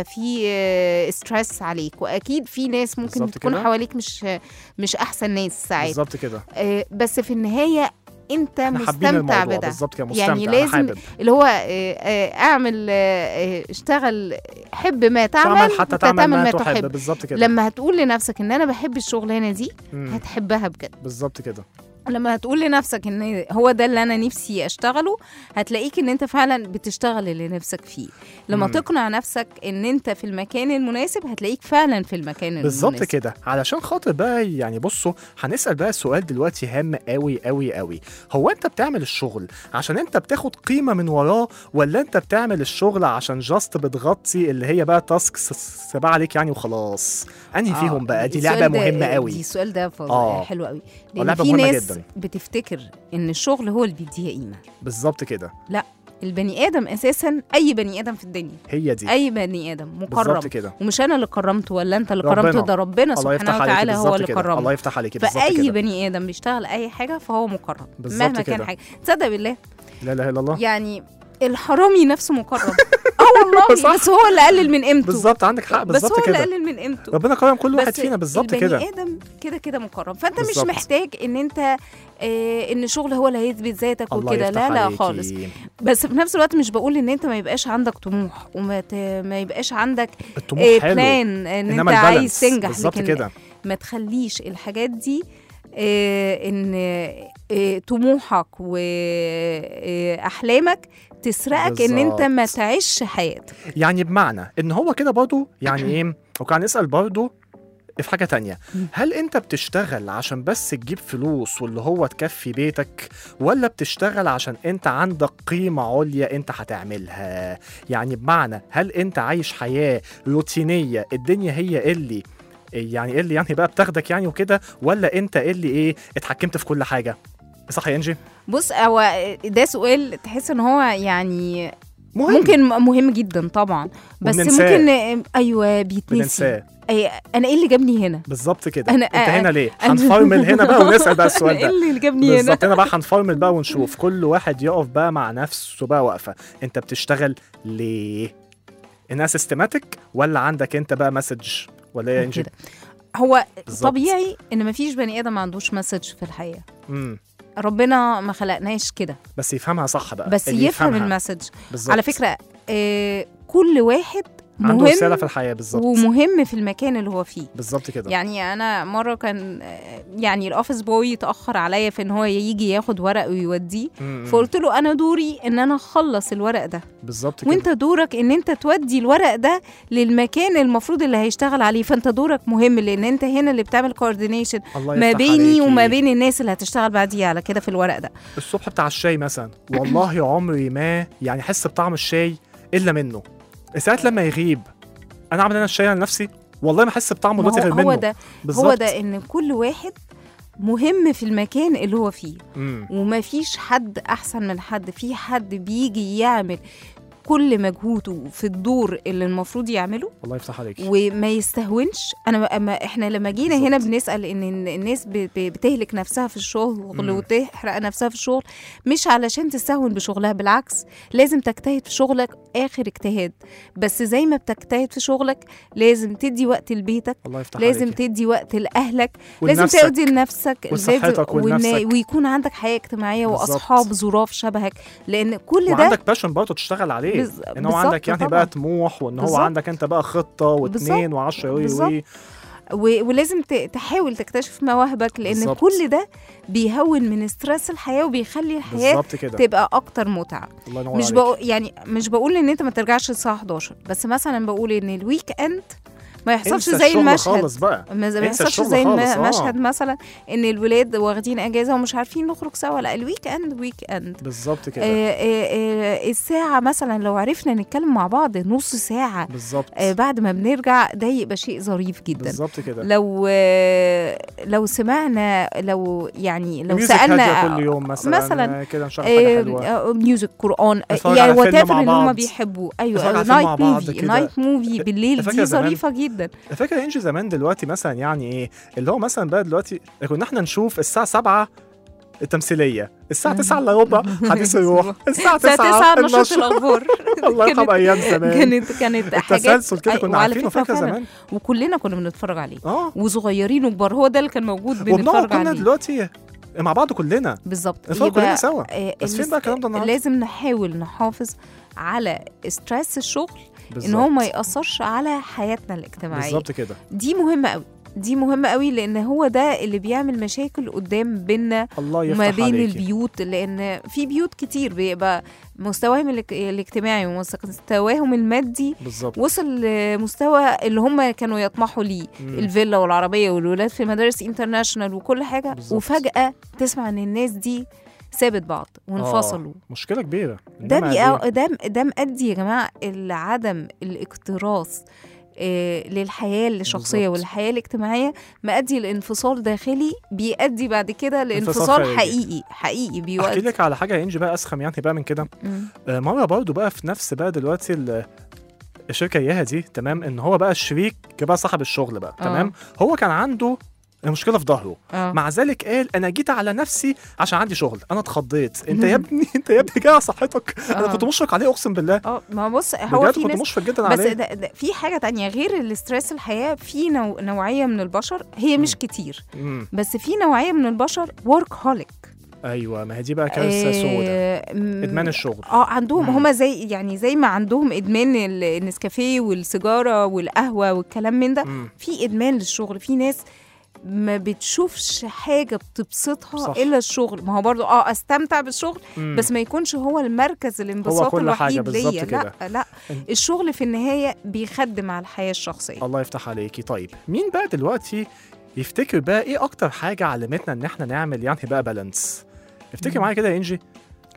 في ستريس عليك واكيد في ناس ممكن بالظبط تكون كده. حواليك مش مش احسن ناس ساعات بالظبط كده آه، بس في النهايه انت احنا حابين مستمتع الموضوع بده بالظبط كده مستمتع يعني أنا لازم حابب. اللي هو آه، آه، اعمل آه، آه، اشتغل حب ما تعمل, تعمل حتى تعمل ما تحب تحب بالظبط كده لما هتقول لنفسك ان انا بحب الشغلانه دي مم. هتحبها بجد بالظبط كده لما هتقول لنفسك ان هو ده اللي انا نفسي اشتغله هتلاقيك ان انت فعلا بتشتغل اللي نفسك فيه لما مم. تقنع نفسك ان انت في المكان المناسب هتلاقيك فعلا في المكان بالظبط المناسب كده علشان خاطر بقى يعني بصوا هنسال بقى سؤال دلوقتي هام قوي قوي قوي هو انت بتعمل الشغل عشان انت بتاخد قيمه من وراه ولا انت بتعمل الشغل عشان جاست بتغطي اللي هي بقى تاسك سبع عليك يعني وخلاص انهي آه، فيهم بقى دي السؤال لعبه ده- مهمه دي قوي السؤال ده فظ- آه. حلو قوي لان لعبة في مهمة ناس جداً. بتفتكر ان الشغل هو اللي بيديها قيمه بالظبط كده البني ادم اساسا اي بني ادم في الدنيا هي دي اي بني ادم مكرم بالظبط كده ومش انا اللي كرمته ولا انت اللي ربنا. كرمته ده ربنا الله سبحانه يفتح عليك وتعالى هو بالظبط اللي كده الله كرمه يفتح عليك بالظبط فاي كده بني ادم بيشتغل اي حاجه فهو مكرم بالظبط مهما كان كده. حاجه تصدق بالله لا اله الا الله يعني الحرامي نفسه مكرم اه والله صح. بس هو اللي قلل من قيمته بالظبط عندك حق بس هو بالظبط اللي كده قلل من قيمته ربنا كرم كل واحد بس فينا بالظبط البني كده ادم كده كده مكرم فانت بالظبط. مش محتاج ان انت آه ان الشغل هو اللي هيثبت ذاتك الله وكده يفتح لا لا عليكي. خالص بس في نفس الوقت مش بقول ان انت ما يبقاش عندك طموح وما ت... ما يبقاش عندك الطموح آه حلو بلان ان انما انت عايز البالانس تنجح بالظبط لكن كده ما تخليش الحاجات دي آه، ان آه، طموحك واحلامك تسرقك ان انت ما بالظبط. تعيش حياتك يعني بمعنى ان هو كده برضه يعني ايه وكان نسال برضه في حاجة تانية هل انت بتشتغل عشان بس تجيب فلوس واللي هو تكفي بيتك ولا بتشتغل عشان انت عندك قيمة عليا انت هتعملها يعني بمعنى هل انت عايش حياة روتينية الدنيا هي اللي يعني اللي يعني بقى بتاخدك يعني وكده ولا انت اللي ايه اتحكمت في كل حاجة صح يا انجي بص هو ده سؤال تحس ان هو يعني مهم ممكن مهم جدا طبعا بس وبننساه. ممكن ايوه بيتنسي بننساه أي انا ايه اللي جابني هنا بالظبط كده أنا- انت هنا ليه أنا- هنفرمل هنا بقى ونسال بقى السؤال انا ده ايه اللي جابني هنا بالظبط هنا بقى هنفرمل بقى ونشوف كل واحد يقف بقى مع نفسه بقى واقفه انت بتشتغل ليه انها سيستماتيك ولا عندك انت بقى مسج ولا ايه يا انجي وكده هو بالظبط. طبيعي ان مفيش بني ادم ما عندوش مسج في الحياه مم. ربنا ما خلقناش كده بس يفهمها صح بقى بس اللي يفهم يفهمها. المسج بالظبط. على فكره آه كل واحد عنده رساله مهم في الحياه بالظبط ومهم في المكان اللي هو فيه بالظبط كده يعني انا مره كان آه، يعني الاوفيس بوي اتاخر عليا في ان هو يجي ياخد ورق ويوديه مم. فقلت له انا دوري ان انا اخلص الورق ده بالظبط كده وانت دورك ان انت تودي الورق ده للمكان المفروض اللي هيشتغل عليه فانت دورك مهم لان انت هنا اللي بتعمل كوردينيشن الله ما يفتح بيني عليكي. وما بين الناس اللي هتشتغل بعدي على كده في الورق ده الصبح بتاع الشاي مثلا والله عمري ما يعني احس بطعم الشاي الا منه ساعات لما يغيب انا اعمل انا الشاي لنفسي والله ما احس بطعمه ما دلوقتي غير هو, منه هو ده بالظبط هو ده ان كل واحد مهم في المكان اللي هو فيه مم. وما فيش حد احسن من حد في حد بيجي يعمل كل مجهوده في الدور اللي المفروض يعمله الله يفتح عليك وما يستهونش انا اما احنا لما جينا بالظبط. هنا بنسال ان إن الناس ب- ب- بتهلك نفسها في الشغل مم. وتحرق نفسها في الشغل مش علشان تستهون بشغلها بالعكس لازم تجتهد في شغلك اخر اجتهاد بس زي ما بتجتهد في شغلك لازم تدي وقت لبيتك الله يفتح لازم عليكي تدي وقت لاهلك لازم ولنفسك. تودي لنفسك ولصحتك لازم- ولنفسك. وإن- ويكون عندك حياه اجتماعيه بالظبط. واصحاب ظراف شبهك لان كل ده وعندك باشن برضه تشتغل عليه بز- ان هو بالظبط عندك يعني طبعاً. بقى طموح وان هو بالظبط. عندك انت بقى خطه واثنين وعشرة وي بالظبط. وي و- ولازم ت- تحاول تكتشف مواهبك لان بالظبط. كل ده بيهون من ستريس الحياه وبيخلي الحياه بالظبط كده تبقى اكتر متعه الله ينور مش عليك بقول يعني مش بقول ان انت ما ترجعش الساعه 11 بس مثلا بقول ان الويك اند ما يحصلش انسى زي الشغل المشهد خالص بقى ما ما انسى يحصلش الشغل زي خالص، آه. المشهد مثلا ان الولاد واخدين اجازه ومش عارفين نخرج سوا لا الويك اند ويك اند بالظبط كده آه آه آه الساعه مثلا لو عرفنا نتكلم مع بعض نص ساعه بالظبط آه بعد ما بنرجع ده يبقى شيء ظريف جدا بالظبط كده لو آه، لو سمعنا لو يعني لو ميوزك هادية سالنا كل يوم مثلا مثلا آه، كده نشغل حاجه آه، حلوه آه، ميوزك قران آه، نتفرج يعني على وات فيلم ايفر مع اللي هم بعض. بيحبوه نتفرج ايوه على فيلم مع نايت بعض موفي كده. نايت موفي بالليل فاكرة دي زمان؟ ظريفه جدا فاكر انجي زمان دلوقتي مثلا يعني ايه اللي هو مثلا بقى دلوقتي كنا احنا نشوف الساعه 7 التمثيليه الساعه 9 الا ربع حديث الروح الساعه 9 الساعه 9 نشرة النشر. الاخبار الله يرحم كانت- ايام زمان كانت كانت حاجات التسلسل كده أي- كنا وعلى عارفينه فكرة فاكره فعلا، زمان وكلنا كنا بنتفرج عليه اه وصغيرين وكبار هو ده اللي كان موجود وبنقعد بنتفرج كنا عليه دلوقتي مع بعض كلنا بالظبط نتفرج كلنا يبقى- سوا آه، بس فين الاس- بقى الكلام ده النهارده لازم نحاول نحافظ على ستريس الشغل ان بالظبط. هو ما ياثرش على حياتنا الاجتماعيه بالظبط كده دي مهمه قوي دي مهمه قوي لان هو ده اللي بيعمل مشاكل قدام بيننا الله يفتح وما بين عليكي. البيوت لان في بيوت كتير بيبقى مستواهم الاج- الاجتماعي ومستواهم المادي بالظبط وصل لمستوى اللي هم كانوا يطمحوا ليه مم. الفيلا والعربيه والولاد في مدارس انترناشونال وكل حاجه بالظبط. وفجاه تسمع ان الناس دي سابت بعض وانفصلوا آه. مشكله كبيره ده إنما بيقا... دي- ده ده مؤدي يا جماعه لعدم الاكتراث آه، للحياه الشخصيه بالظبط. والحياه الاجتماعيه مؤدي لانفصال داخلي بيؤدي بعد كده انفصال لانفصال خارجي. حقيقي حقيقي احكي بيؤدي لك على حاجه يا انجي بقى اسخم يعني بقى من كده مم. آه، مره برضو بقى في نفس بقى دلوقتي ال- الشركه اياها دي تمام ان هو بقى الشريك بقى صاحب الشغل بقى آه. تمام هو كان عنده مشكله في ظهره اه مع ذلك قال انا جيت على نفسي عشان عندي شغل انا اتخضيت انت يا ابني انت يا ابني جاي على صحتك انا آه. هو مشفق عليه اقسم بالله اه ما بص هو بجد في كنت ناس مشفق جدا بس عليه ده ده في حاجه تانية غير الاسترس الحياه في نوع نوعيه من البشر هي مش كتير مم. بس في نوعيه من البشر ورك هوليك ايوه ما هي دي بقى كارثه سوداء ادمان ادمان الشغل اه عندهم مم. هما زي يعني زي ما عندهم ادمان ال- النسكافيه والسيجاره والقهوه والكلام من ده مم. في ادمان للشغل في ناس ما بتشوفش حاجه بتبسطها صح. الا الشغل ما هو برضو اه استمتع بالشغل مم. بس ما يكونش هو المركز الانبساط كل حاجة الوحيد بالظبط ليا كده. لا لا الشغل في النهايه بيخدم على الحياه الشخصيه الله يفتح عليكي طيب مين بقى دلوقتي يفتكر بقى ايه اكتر حاجه علمتنا ان احنا نعمل يعني بقى بالانس افتكر مم. معايا كده يا انجي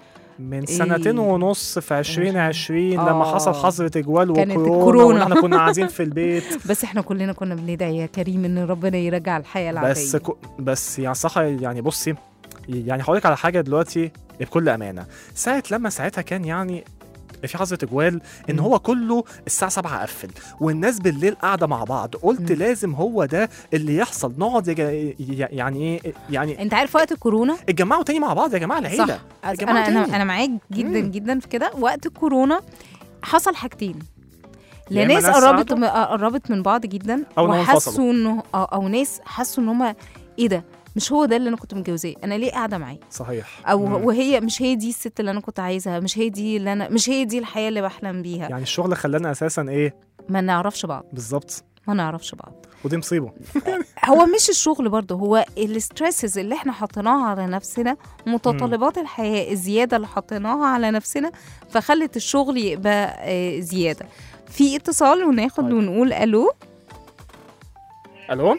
من إيه. سنتين ونص في 2020 لما آه. حصل حظر تجوال كانت وكورونا الكورونا. واحنا كنا قاعدين في البيت بس احنا كلنا كنا بندعي يا كريم ان ربنا يرجع الحياه العاديه بس كو بس يعني صح يعني بصي يعني هقول لك على حاجه دلوقتي بكل امانه ساعه لما ساعتها كان يعني في حظر تجوال ان مم. هو كله الساعه 7 قفل والناس بالليل قاعده مع بعض قلت مم. لازم هو ده اللي يحصل نقعد يا جا- يعني ايه يعني انت عارف وقت الكورونا اتجمعوا تاني مع بعض يا جماعه العيله صح أز- جماعة انا انا تاني. انا معاك جدا مم. جدا في كده وقت الكورونا حصل حاجتين يا إما لناس ناس قربت ساعدوا، م- قربت من بعض جدا أو إنهم وحسوا انفصلوا. انه او, أو ناس حسوا ان هم ايه ده مش هو ده اللي انا كنت متجوزاه انا ليه قاعده معاه صحيح او مم. وهي مش هي دي الست اللي انا كنت عايزها مش هي دي اللي انا مش هي دي الحياه اللي بحلم بيها يعني الشغل خلانا اساسا ايه ما نعرفش بعض بالظبط ما نعرفش بعض ودي مصيبه هو مش الشغل برضه هو الستريسز اللي احنا حطيناها على نفسنا متطلبات الحياه الزياده اللي حطيناها على نفسنا فخلت الشغل يبقى آه، زياده في اتصال وناخد طيب. ونقول الو الو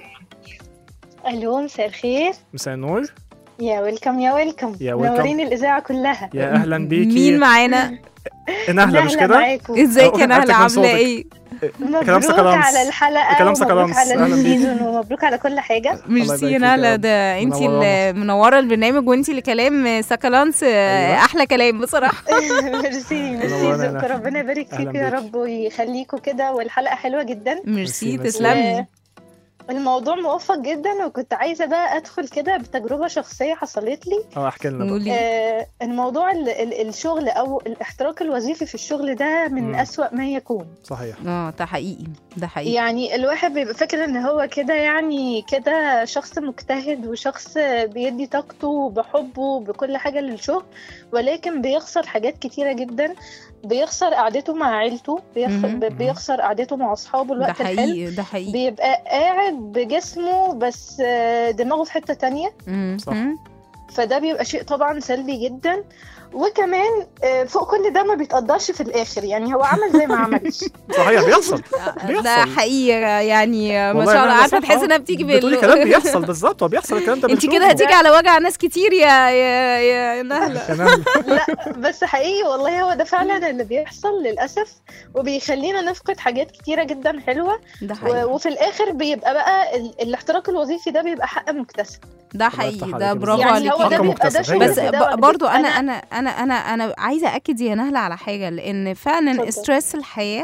الو مساء الخير مساء النور يا ويلكم يا ويلكم يا ويلكم. منورين الاذاعه كلها يا اهلا بيكي مين معانا نهله مش نهلة كده معاكم ازيك يا أه، نهله عرفت كان عامله صوتك. ايه كلام مبروك سكالانس. على الحلقه كلام ومبروك سكالانس. على أهلا بيكي. السيزون ومبروك على كل حاجه ميرسي يا يبارك فيك يا نهله رب. ده انت منورانا. اللي منوره البرنامج وانت اللي كلام سكالانس آه، أيوة. احلى كلام بصراحه ميرسي منورة ميرسي يا ذوقكم نهلة. ربنا يبارك أهلا فيكم يا بيك. رب ويخليكم كده والحلقه حلوه جدا ميرسي ميرسي. تسلمي الموضوع موفق جدا وكنت عايزه بقى ادخل كده بتجربه شخصيه حصلت لي اه احكي لنا بقى قولي آه الموضوع ال- ال- الشغل او الاحتراق الوظيفي في الشغل ده من مم. أسوأ ما يكون صحيح اه ده حقيقي ده حقيقي يعني الواحد بيبقى فاكر ان هو كده يعني كده شخص مجتهد وشخص بيدي طاقته بحبه بكل حاجة للشغل ولكن بيخسر حاجات كتيرة جدا بيخسر قعدته مع عيلته بيخ- مهم. بيخسر قعدته مع اصحابه ده الوقت الحلو حقيقي ده حقيقي بيبقى قاعد بجسمه بس آه، دماغه في حتة تانية مم. صح. مم. فده بيبقى شيء طبعا سلبي جدا وكمان آه، فوق كل ده ما بيتقدرش في الاخر يعني هو عمل زي ما عملش صحيح بيحصل ده بيحصل. حقيقي يعني ما والله شاء الله نهلة عارفه صح، تحس آه. انها بتيجي بتقولي كلام بيحصل بالظبط هو بيحصل الكلام ده انت بنشوفه. كده هتيجي على وجع ناس كتير يا يا يا نهله يا نهلة. لا بس حقيقي والله هو ده فعلا اللي بيحصل للأسف وبيخلينا نفقد حاجات كتيرة جدا حلوة ده و- حقيقي وفي الآخر بيبقى بقى ال- الاحتراق الوفتي ده بيبقى حق مكتسب ده يفتح حقيقي عليك ده بالظبط. برافو يعني عليكي هو ده حق بيبقى ده مكتسب. هي شغل بس كده. ده ب- برضو انا أنا- انا انا انا انا عايزه اكد يا نهله على حاجه لان فعلا اتفضل. ستريس الحياه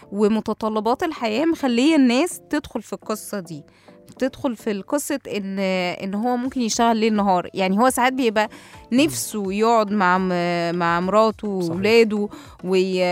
ومتطلبات الحياه مخليه الناس تدخل في القصه دي تدخل في القصة ان ان هو ممكن يشتغل ليل نهار يعني هو ساعات بيبقى نفسه يقعد مع م- مع مراته صحيح. وولاده وي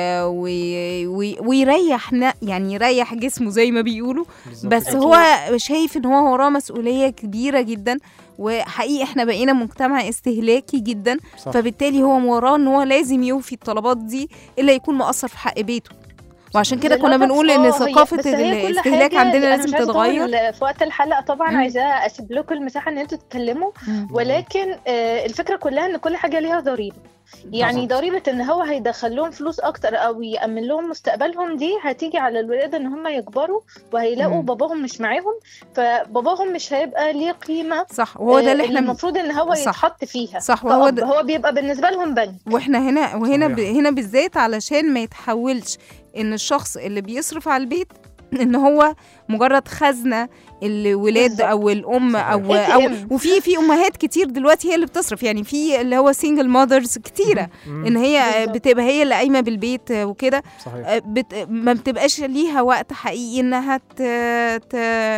وي وي ويريح ن- يعني يريح جسمه زي ما بيقولوا بالظبط بس كده. هو شايف ان هو وراه مسؤوليه كبيره جدا وحقيقي احنا بقينا مجتمع استهلاكي جدا صح. فبالتالي هو وراه ان هو لازم يوفي الطلبات دي الا يكون مقصر في حق بيته وعشان كده كنا للأسف بنقول آه، ان هي- ثقافه بس هي كل الاستهلاك حاجة- عندنا أنا لازم مش عايزة أطول تتغير في وقت الحلقة طبعا مم. عايزة أسيب لكم المساحة إن أنتوا تتكلموا ولكن آه، الفكرة كلها إن كل حاجة ليها ضريبة يعني بالظبط. ضريبة ان هو هيدخل لهم فلوس اكتر او يأمن لهم مستقبلهم دي هتيجي على الولاد ان هم يكبروا وهيلاقوا مم. باباهم مش معاهم فباباهم مش هيبقى ليه قيمة صح وهو ده آه، اللي احنا المفروض ان هو صح. يتحط فيها صح وهو كأب. ده هو بيبقى بالنسبة لهم بنك واحنا هنا وهنا ب... صحيح. هنا بالذات علشان ما يتحولش ان الشخص اللي بيصرف على البيت ان هو مجرد خزنه الولاد بالظبط. او الام صحيح. او او ATM. وفي في امهات كتير دلوقتي هي اللي بتصرف يعني في اللي هو سنجل ماذرز كتيره مم. ان هي بالظبط. بتبقى هي اللي قايمه بالبيت وكده صحيح بت... ما بتبقاش ليها وقت حقيقي انها ت... ت...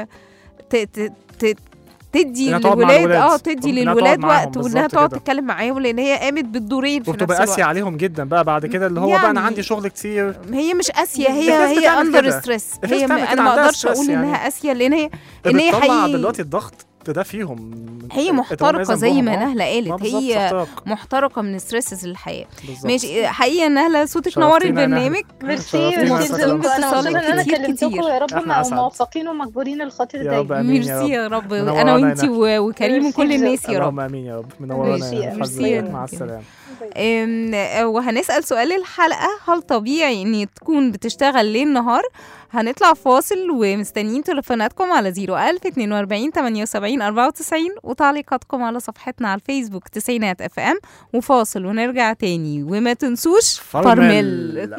ت... ت... ت... تدي إنها تقعد مع للولاد الولاد. اه تدي إنها تقعد للولاد معاهم وقت وانها بالظبط تقعد كده. تتكلم معاهم لان هي قامت بالدورين في نفس وبتبقى قاسية الوقت عليهم جدا بقى بعد كده اللي هو بقى انا يعني- عندي شغل كتير هي مش قاسيه في هي ناس هي بتعمل اندر كده. ستريس في ناس هي بتعمل م- كده، انا ما عندها اقدرش stress اقول انها يعني. قاسيه لان هي ان هي بتطلع حقيقي دلوقتي الضغط ده فيهم هي محترقه زي ما نهله قالت هي محترقه من ستريسز الحياه ماشي حقيقه نهله صوتك نور شرفتينا يا نهلة. البرنامج ميرسي شرفتينا ميرسي يا لكم سلام. انا مبسوطه ان انا كتير كلمتكم كتير. ويا رب إحنا أسعد. موفقين ومجبورين الخاطر يا رب دايما امين يا ميرسي رب يا رب منورانا انا يا وانتي نهلة. و- وكريم ميرسي وكل بجد. الناس يا رب اللهم امين يا رب منورانا ميرسي يا يا حبيبي. ميرسي يا مع رب. السلامة أم، وهنسأل سؤال الحلقة هل طبيعي ان تكون بتشتغل ليل نهار هنطلع فاصل ومستنيين تليفوناتكم على 01000 42 78 94 وتعليقاتكم على صفحتنا على الفيسبوك تسعينات اف ام وفاصل ونرجع تاني وما تنسوش فرمل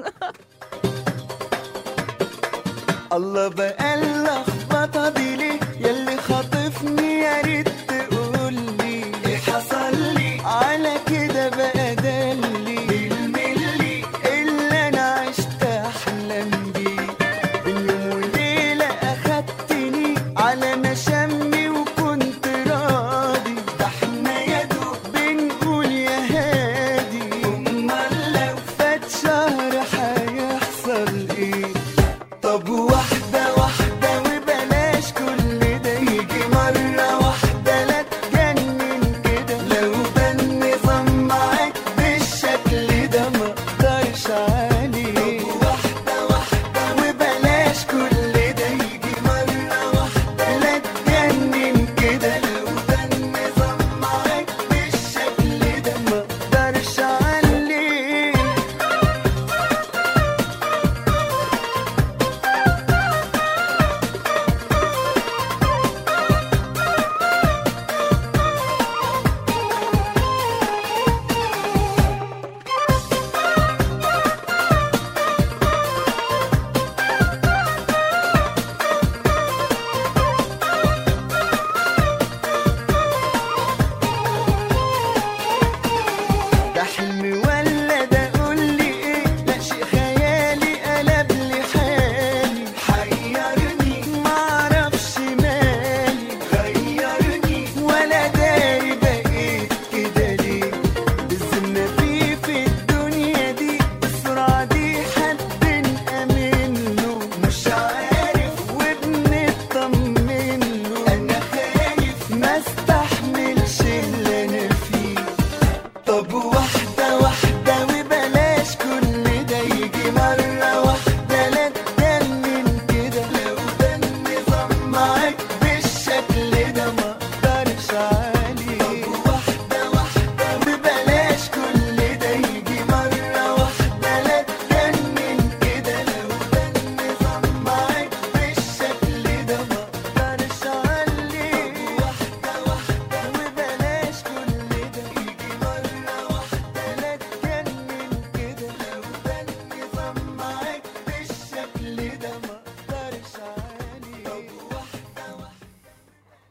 الله بقى اللخبطه دي ليه ياللي خاطفني يا ريت تقولي ايه حصل لي على كده بقى دلي بالملي اللي انا عشت احلم بيه بين يوم وليله اخدتني على مشامي وكنت راضي ده احنا يا دوب بنقول يا هادي امال لو فات شهر هيحصل ايه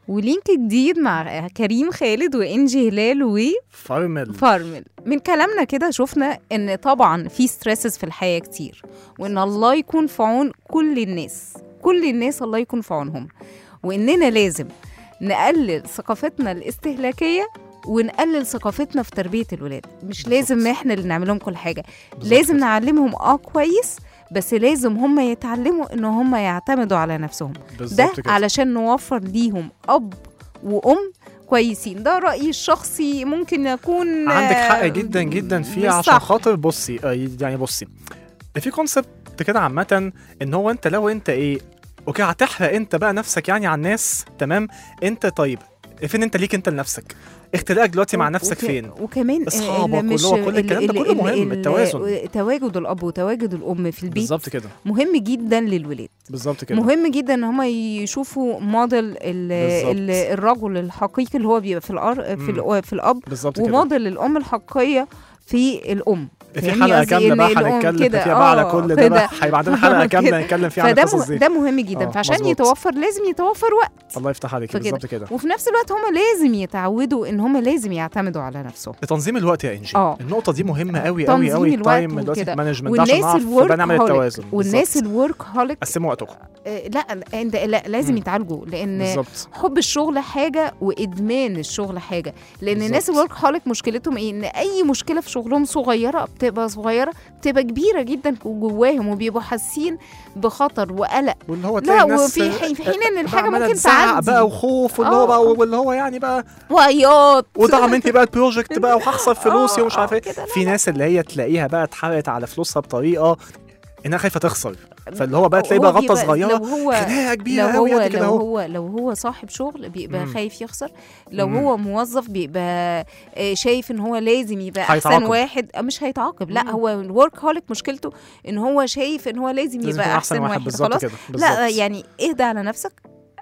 ولينك جديد مع كريم خالد وانجي هلال فارمل وفارمل من كلامنا كده شفنا ان طبعا في ستريسز في الحياه كتير وان الله يكون في عون كل الناس كل الناس الله يكون في عونهم واننا لازم نقلل ثقافتنا الاستهلاكيه ونقلل ثقافتنا في تربيه الولاد مش لازم احنا اللي نعمل لهم كل حاجه لازم نعلمهم اه كويس بس لازم هم يتعلموا ان هم يعتمدوا على نفسهم ده بالظبط كده علشان نوفر ليهم اب وام كويسين ده رايي الشخصي ممكن يكون عندك حق آه، جدا جدا فيه مش عشان صح. خاطر بصي آه، يعني بصي في كونسبت كده عامة ان هو انت لو انت ايه اوكي هتحرق انت بقى نفسك يعني على الناس تمام انت طيب فين انت ليك انت لنفسك اختلاقك دلوقتي مع نفسك وك- فين وكمان آه، أصحابك اللي مش- واللي هو كل ال- الكلام ده ال- كله ال- مهم، ال- التوازن. تواجد الاب وتواجد الام في البيت بالظبط كده مهم جدا للولاد بالظبط كده مهم جدا ان هم يشوفوا موديل ال- بالظبط. ال- الرجل الحقيقي اللي هو بيبقى في الأر... في, الأ- في الاب بالظبط كده وموديل الام الحقيقيه في الام في فاهمني حلقه قصدي كامله إن بقى الأم هنتكلم كده، فيها بقى على آه، كل ده كده. بقى هيبقى عندنا حلقه كامله كده. نتكلم فيها عن فده القصص مه... دي ده مهم جدا آه، فعشان مظبوط. يتوفر لازم يتوفر وقت الله يفتح عليك فكده. بالظبط كده وفي نفس الوقت هم لازم يتعودوا ان هم لازم يعتمدوا على نفسهم تنظيم الوقت يا انجي آه. النقطه دي مهمه قوي تنظيم قوي قوي الوقت التايم دلوقتي وكده. مانجمنت عشان والناس نعرف الورك بقى نعمل التوازن والناس بالظبط. الورك هوليك قسموا وقتكم لا انت لا لازم مم. يتعالجوا لان بالظبط حب الشغل حاجه وادمان الشغل حاجه لان الناس بالظبط. الورك هوليك مشكلتهم ايه ان اي مشكله في شغلهم صغيره بتبقى صغيره بتبقى كبيره جدا جواهم وبيبقوا حاسين بخطر وقلق واللي هو لا تلاقي الناس وفي حين في حين ان الحاجه عمالة ممكن تزعق تعدي بقى وخوف واللي هو آه. بقى واللي هو يعني بقى وعياط وضاع مني بقى البروجكت بقى وهخسر فلوسي آه، ومش عارف آه، ايه كده، لا، في ناس اللي هي تلاقيها بقى اتحرقت على فلوسها بطريقه انها خايفه تخسر فاللي هو بقى تلاقي هو بقى غلطه بيبقى- صغيره لو هو خناقه لو كبيره هو قوي قد كده لو اهو هو لو هو صاحب شغل بيبقى مم. خايف يخسر لو مم. هو موظف بيبقى آه، شايف ان هو لازم يبقى احسن هيتعاقب. واحد آه، مش هيتعاقب لا مم. هو الورك هوليك مشكلته ان هو شايف ان هو لازم لازم يبقى يكون احسن واحد, بالظبط خلاص كده لا بالظبط. يعني اهدى على نفسك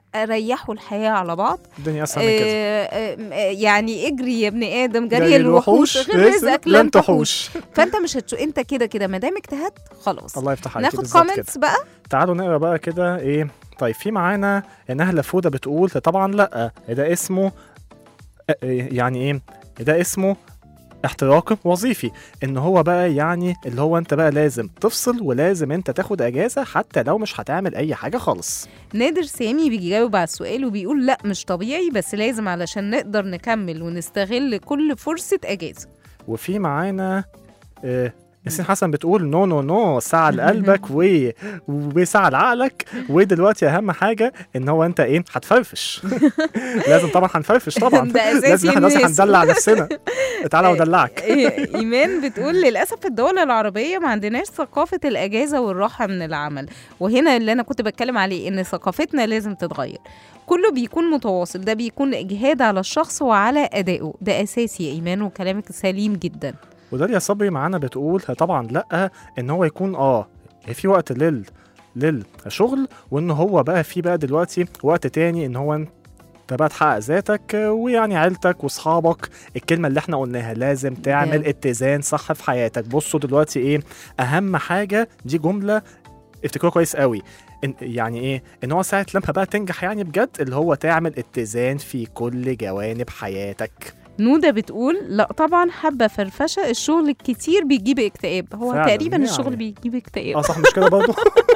ريحوا الحياه على بعض الدنيا اسهل من كده آه، آه، آه، يعني اجري يا ابن ادم جري جري الوحوش غير رزقك لن تحوش فانت مش هتشو انت كده كده ما دام اجتهدت خلاص الله يفتح عليك ناخد بالظبط كده كومنتس بقى تعالوا نقرا بقى كده ايه طيب في معانا نهله فوده بتقول طبعا لا ده اسمه آه، يعني ايه ده اسمه احتراق وظيفي ان هو بقى يعني اللي هو انت بقى لازم تفصل ولازم انت تاخد اجازه حتى لو مش هتعمل اي حاجه خالص نادر سامي بيجاوب على السؤال وبيقول لا مش طبيعي بس لازم علشان نقدر نكمل ونستغل كل فرصة أجازة وفي معانا آه، ياسين حسن بتقول نو نو نو ساعة لقلبك و... وساعة لعقلك ودلوقتي أهم حاجة إن هو أنت إيه هتفرفش لازم طبعا هنفرفش طبعا ده أساسي لازم احنا دلوقتي الناس. هندلع نفسنا تعالى ودلعك إيه- إيمان بتقول للأسف في الدول العربية ما عندناش ثقافة الأجازة والراحة من العمل وهنا اللي أنا كنت بتكلم عليه إن ثقافتنا لازم تتغير كله بيكون متواصل ده بيكون إجهاد على الشخص وعلى أدائه ده أساسي يا إيمان وكلامك سليم جدا وداليا صبري معانا بتقول طبعا لا ان هو يكون اه في وقت لل للشغل وان هو بقى في بقى دلوقتي وقت تاني ان هو انت بقى تحقق ذاتك ويعني عيلتك واصحابك الكلمه اللي احنا قلناها لازم تعمل ده. اتزان صح في حياتك بصوا دلوقتي ايه اهم حاجه دي جمله افتكروها كويس قوي إن يعني ايه ان هو ساعه لما بقى تنجح يعني بجد اللي هو تعمل اتزان في كل جوانب حياتك نودة بتقول لا طبعا حابة فرفشة الشغل الكتير بيجيب اكتئاب هو فعلاً، تقريبا يعني. الشغل بيجيب اكتئاب اه صح مش كده برضه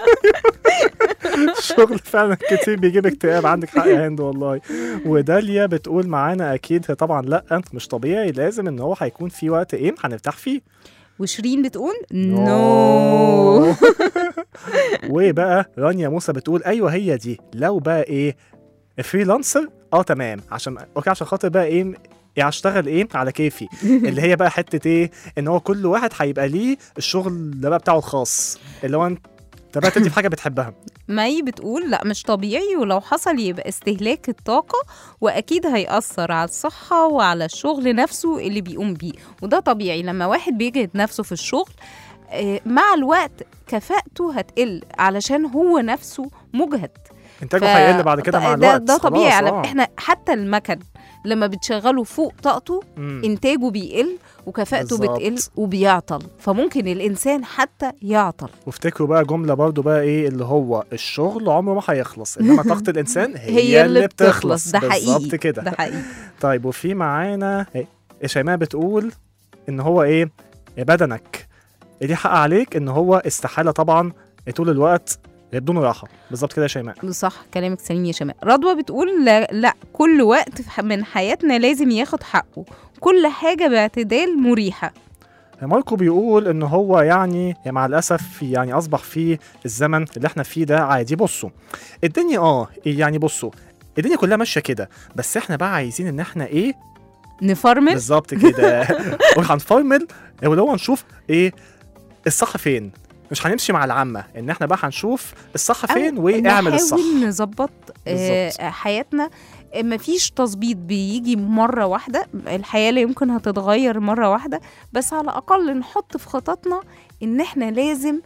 الشغل فعلا كتير بيجيب اكتئاب عندك حق يا هند والله وداليا بتقول معانا اكيد طبعا لا مش طبيعي لازم ان هو هيكون في وقت ايه هنرتاح فيه وشيرين بتقول نو وبقى رانيا موسى بتقول ايوه هي دي لو بقى ايه فريلانسر اه تمام عشان اوكي عشان خاطر بقى ايه يعني اشتغل ايه على كيفي اللي هي بقى حته ايه ان هو كل واحد هيبقى ليه الشغل ده بقى بتاعه الخاص اللي هو انت بقى تدي في حاجه بتحبها مي بتقول لا مش طبيعي ولو حصل يبقى استهلاك الطاقة وأكيد هيأثر على الصحة وعلى الشغل نفسه اللي بيقوم بيه وده طبيعي لما واحد بيجهد نفسه في الشغل آه، مع الوقت كفاءته هتقل علشان هو نفسه مجهد انتاجه ف- هيقل بعد كده مع ده, الوقت ده طبيعي خلاص، على آه. احنا حتى المكن لما بتشغله فوق طاقته مم. انتاجه بيقل وكفاءته بالظبط. بتقل وبيعطل فممكن الانسان حتى يعطل وافتكروا بقى جمله برضو بقى ايه اللي هو الشغل عمره ما هيخلص انما طاقه الانسان هي, هي اللي بتخلص ده حقيقي بالظبط كده ده حقيقي طيب وفي معانا إيه؟ شيماء بتقول ان هو ايه بدنك دي حق عليك ان هو استحاله طبعا طول الوقت بدون راحه بالظبط كده يا شيماء صح كلامك سليم يا شماء رضوى بتقول لا, لا كل وقت في- من حياتنا لازم ياخد حقه كل حاجة باعتدال مريحة ماركو بيقول ان هو يعني يعني مع الاسف يعني اصبح في الزمن اللي احنا فيه ده عادي بصوا الدنيا اه يعني بصوا الدنيا كلها ماشيه كده بس احنا بقى عايزين ان احنا ايه نفرمل بالظبط كده وهنفرمل واللي هو نشوف ايه الصح فين مش هنمشي مع العامه ان احنا بقى هنشوف الصح أو فين واعمل الصح نحاول نظبط آه، بالظبط. حياتنا آه، مفيش تظبيط بيجي مرة واحدة الحياة لا يمكن هتتغير مرة واحدة بس على الأقل نحط في خططنا إن إحنا لازم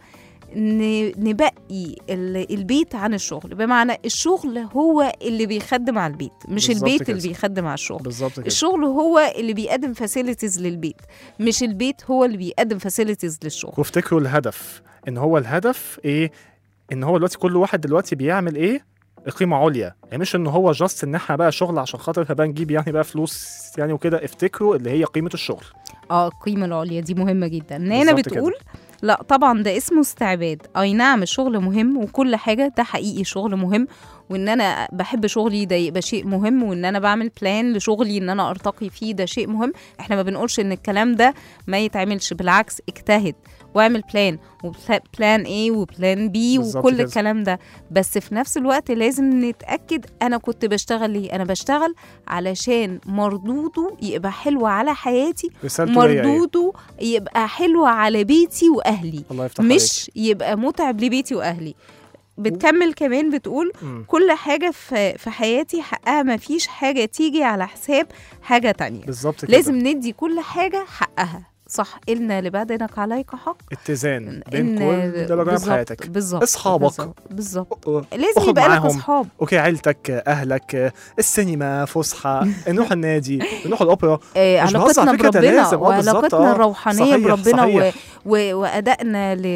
ن- نبقي ال- البيت عن الشغل بمعنى الشغل هو اللي بيخدم على البيت مش بالظبط البيت كده. اللي بيخدم على الشغل بالظبط كده الشغل هو اللي بيقدم فاسيلتيز للبيت مش البيت هو اللي بيقدم فاسيلتيز للشغل وافتكروا الهدف ان هو الهدف ايه ان هو دلوقتي كل واحد دلوقتي بيعمل ايه قيمة عليا يعني مش ان هو جاست ان احنا بقى شغل عشان خاطر بقى نجيب يعني بقى فلوس يعني وكده افتكروا اللي هي قيمة الشغل اه القيمة العليا دي مهمة جدا نانا بالظبط كده. بتقول لا طبعا ده اسمه استعباد اي نعم الشغل مهم وكل حاجة ده حقيقي شغل مهم وان انا بحب شغلي ده يبقى شيء مهم وان انا بعمل بلان لشغلي ان انا ارتقي فيه ده شيء مهم احنا ما بنقولش ان الكلام ده ما يتعملش بالعكس اجتهد واعمل بلان وبلان A وبلان B بالظبط وكل كده. الكلام ده بس في نفس الوقت لازم نتأكد أنا كنت بشتغل ليه أنا بشتغل علشان مردوده يبقى حلو على حياتي رسالته هي ايه مردوده يبقى حلو على بيتي واهلي الله يفتح عليك مش يبقى متعب لبيتي واهلي بتكمل كمان بتقول مم. كل حاجة في في حياتي حقها ما فيش حاجة تيجي على حساب حاجة تانية بالظبط كده لازم ندي كل حاجة حقها صح إن لبدنك عليك حق اتزان بين إن كل ده بقى في بالظبط- حياتك بالظبط أصحابك. بالظبط- بالظبط أ- لازم اخرج يبقى لك معاهم. أصحاب اوكي عيلتك اهلك السينما فسحه نروح النادي نروح الاوبرا آه، مش بهزر علاقتنا على فكرة، ده بربنا لازم. آه، بالظبط، وعلاقتنا آه. الروحانيه صحيح، بربنا و... صحيح. و... وادائنا ل...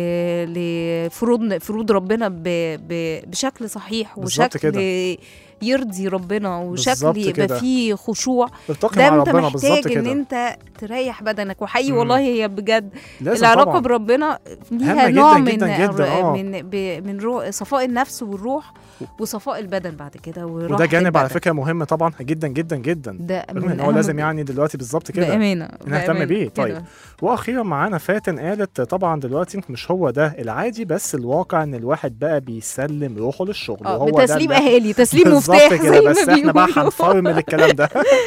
لفروض فروض ربنا ب... ب... بشكل صحيح بالظبط وشكل كده. يرضي ربنا وشكل بالظبط يبقى كده. فيه خشوع ارتقي ده مع انت ربنا بالظبط محتاج ان كده انت تريح بدنك وحقيقي مم. والله هي بجد لازم العلاقه طبعا. بربنا ليها هامة نوع جداً من جداً جداً، آه. من ب... من رو... صفاء النفس والروح وصفاء البدن بعد كده وراحه وده جانب على البدن. فكره مهم طبعا جدا جدا جدا ده رغم من ان هو أهم لازم يعني دلوقتي بالظبط كده بامانه نهتم بأمانة بيه، طيب. كده. واخيرا معانا فاتن قالت طبعا دلوقتي مش هو ده العادي بس الواقع ان الواحد بقى بيسلم روحه للشغل اه وهو ده بتسليم اللي- اهالي تسليم بالظبط مفتاح كده زي بس ما احنا بقى بيقولوا هنفرمل الكلام ده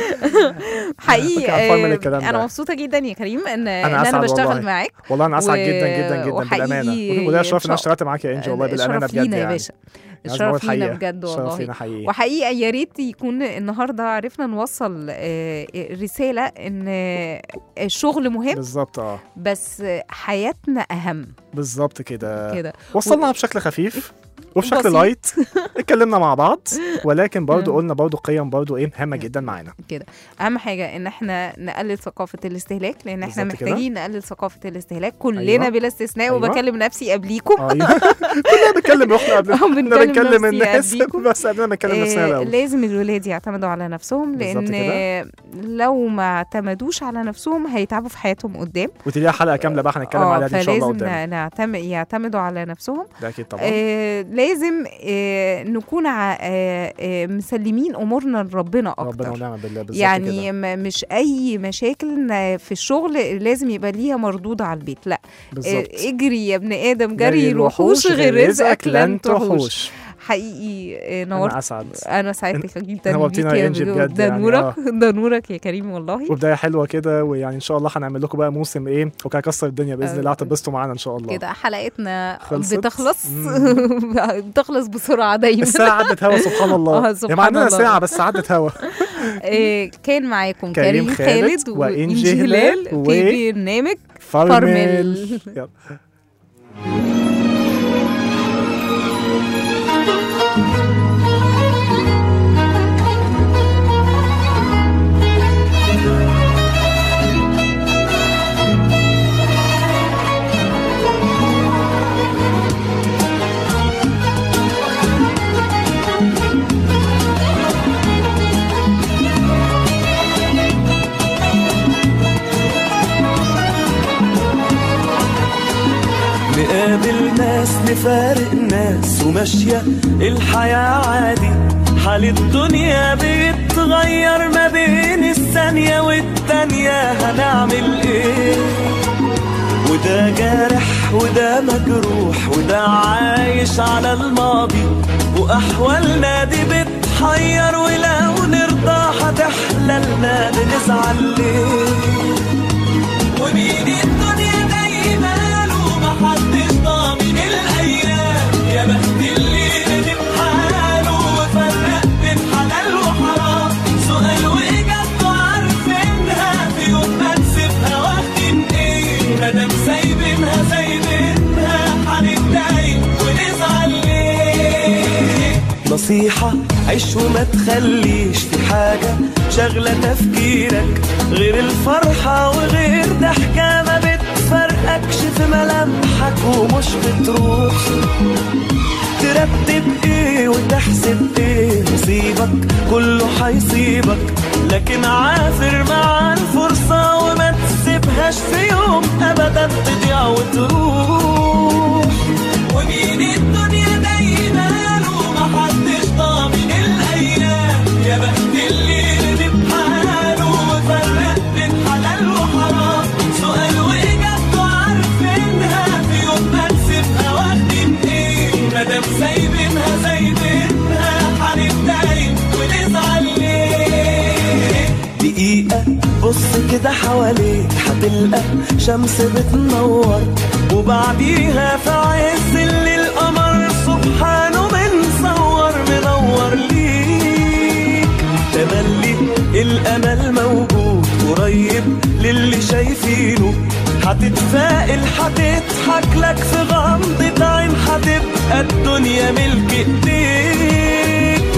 حقيقي هنفرمل آه، الكلام انا ده. مبسوطه جدا يا كريم ان أنا ان انا أسعد بشتغل والله. معاك والله انا اسعد و- جدا جدا جدا وحقيقي بالامانه وده شرف ان انا إن شاء- اشتغلت معاك يا انجي والله بالامانه الشرف بجد لينا يا يعني باشا يعني عايز أقول الشرف لينا الحقيقة. بجد الشرف والله لينا حقيقي وحقيقه يا ريت يكون النهارده عرفنا نوصل آه، رساله ان الشغل مهم بالظبط اه بس حياتنا اهم بالظبط كده كده وصلنا بشكل خفيف وبشكل بسيط. لايت اتكلمنا مع بعض ولكن برضو مم. قلنا برضو قيم برضو ايه مهمه جدا معانا اهم حاجه ان احنا نقلل ثقافه الاستهلاك لان احنا بالظبط كده. محتاجين نقلل ثقافه الاستهلاك كلنا أيوة. بلا استثناء أيوة. وبكلم نفسي قبليكم ايوه كلنا بنتكلم روحنا قبل أو كنا بنكلم بنتكلم نفسي الناس قبليكم. بس قبلنا بنتكلم نفسنا آه، الاول لازم الولاد يعتمدوا على نفسهم بالظبط لان لو ما اعتمدوش على نفسهم هيتعبوا في حياتهم قدام ودي ليها حلقه كامله بقى هنتكلم آه، عليها دي ان شاء الله فلازم قدام نعتمد يعتمدوا على نفسهم ده اكيد طبعا آه لازم آه نكون ع- آه آه مسلمين امورنا لربنا ربنا اكتر ونعم بالله بالظبط يعني كده. م- مش اي مشاكل ن- في الشغل لازم يبقى ليها مردود على البيت لا آه، بالظبط اجري يا ابن ادم جري الوحوش غير رزقك لن تحوش حقيقي آه، انا نورت اسعد انا سعدتك جدا نورتينا بيك يا إنجي بجد ده يعني، نورك ده نورك يا كريم والله وبدايه حلوه كده ويعني ان شاء الله هنعمل لكم بقى موسم ايه وهيكسر الدنيا باذن آه. الله هتنبسطوا معانا ان شاء الله كده حلقتنا خلصت؟ بتخلص مم. بتخلص بسرعه دايما الساعه عدت هوا سبحان الله آه، يا سبحان ما عندنا الله. ساعه بس عدت هوا آه، كان معاكم كريم كريم خالد خالد وإنجي وإنجي هلال هلال و- في برنامج فرمل فرمل. يلا نقابل ناس نفارق ناس وماشية الحياة عادي حال الدنيا بيتغير ما بين الثانية والتانية هنعمل ايه وده جارح وده مجروح وده عايش على الماضي وأحوالنا دي بتحير ولو نرضى هتحللنا بنزعل ليه ومين الدنيا دايما له محدش ضامن الأيام يا بخت اللي ندم حاله وفرق بين حلال وحرام سؤال وإجابته عارفينها في يوم ما نسيبها واخدين إيه مادام سايبينها سايبينها هنتضايق ونزعل ليه نصيحة عيش وما تخليش في حاجة شغلة تفكيرك غير الفرحة وغير ضحكة ما بتفرقكش في ملامحك ومش بتروح ترتب ايه وتحسب ايه نصيبك كله هيصيبك لكن عافر مع الفرصة وما تسيبهاش في يوم ابدا تضيع وتروح ومين الدنيا دايما له محدش ضامن الايام يا بخت اللي ندم حاله وفرق بين حلال وحرام سؤال واجابته عارفينها في يوم ما نسيبها واخدين ايه مادام سايبينها سايبينها هنتضايق ونزعل ليه دقيقة بص كده حواليك هتلقى شمس بتنور وبعديها في عز الليل القمر سبحانه بنصور منور ليك تملي الامل موجود قريب للي شايفينه هتتفائل هتضحك لك في غمضة عين هتبقى الدنيا ملك ايديك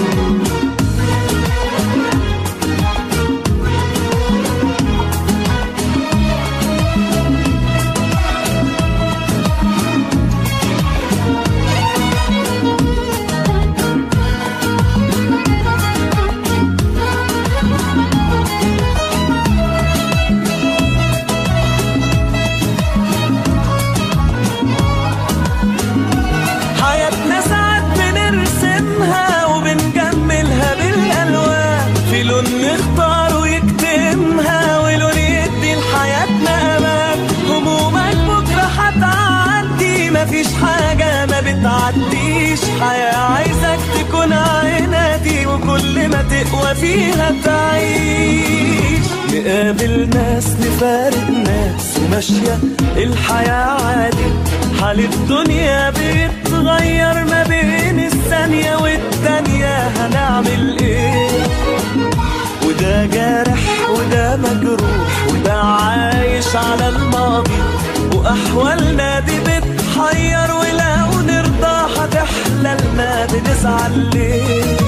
حياتنا ساعات بنرسمها وبنجملها بالالوان في لون نختار ويكتمها ولون يدي لحياتنا امان همومك بكره هتعدي مفيش حاجه ما بتعديش حياه عايزك تكون عنادي وكل ما تقوى فيها تعيش نقابل ناس نفارق ناس وماشيه الحياه عادي حال الدنيا بيتغير ما بين الثانية والتانية هنعمل ايه وده جارح وده مجروح وده عايش على الماضي وأحوالنا دي بتحير ولو نرضى هتحللنا بنزعل ليه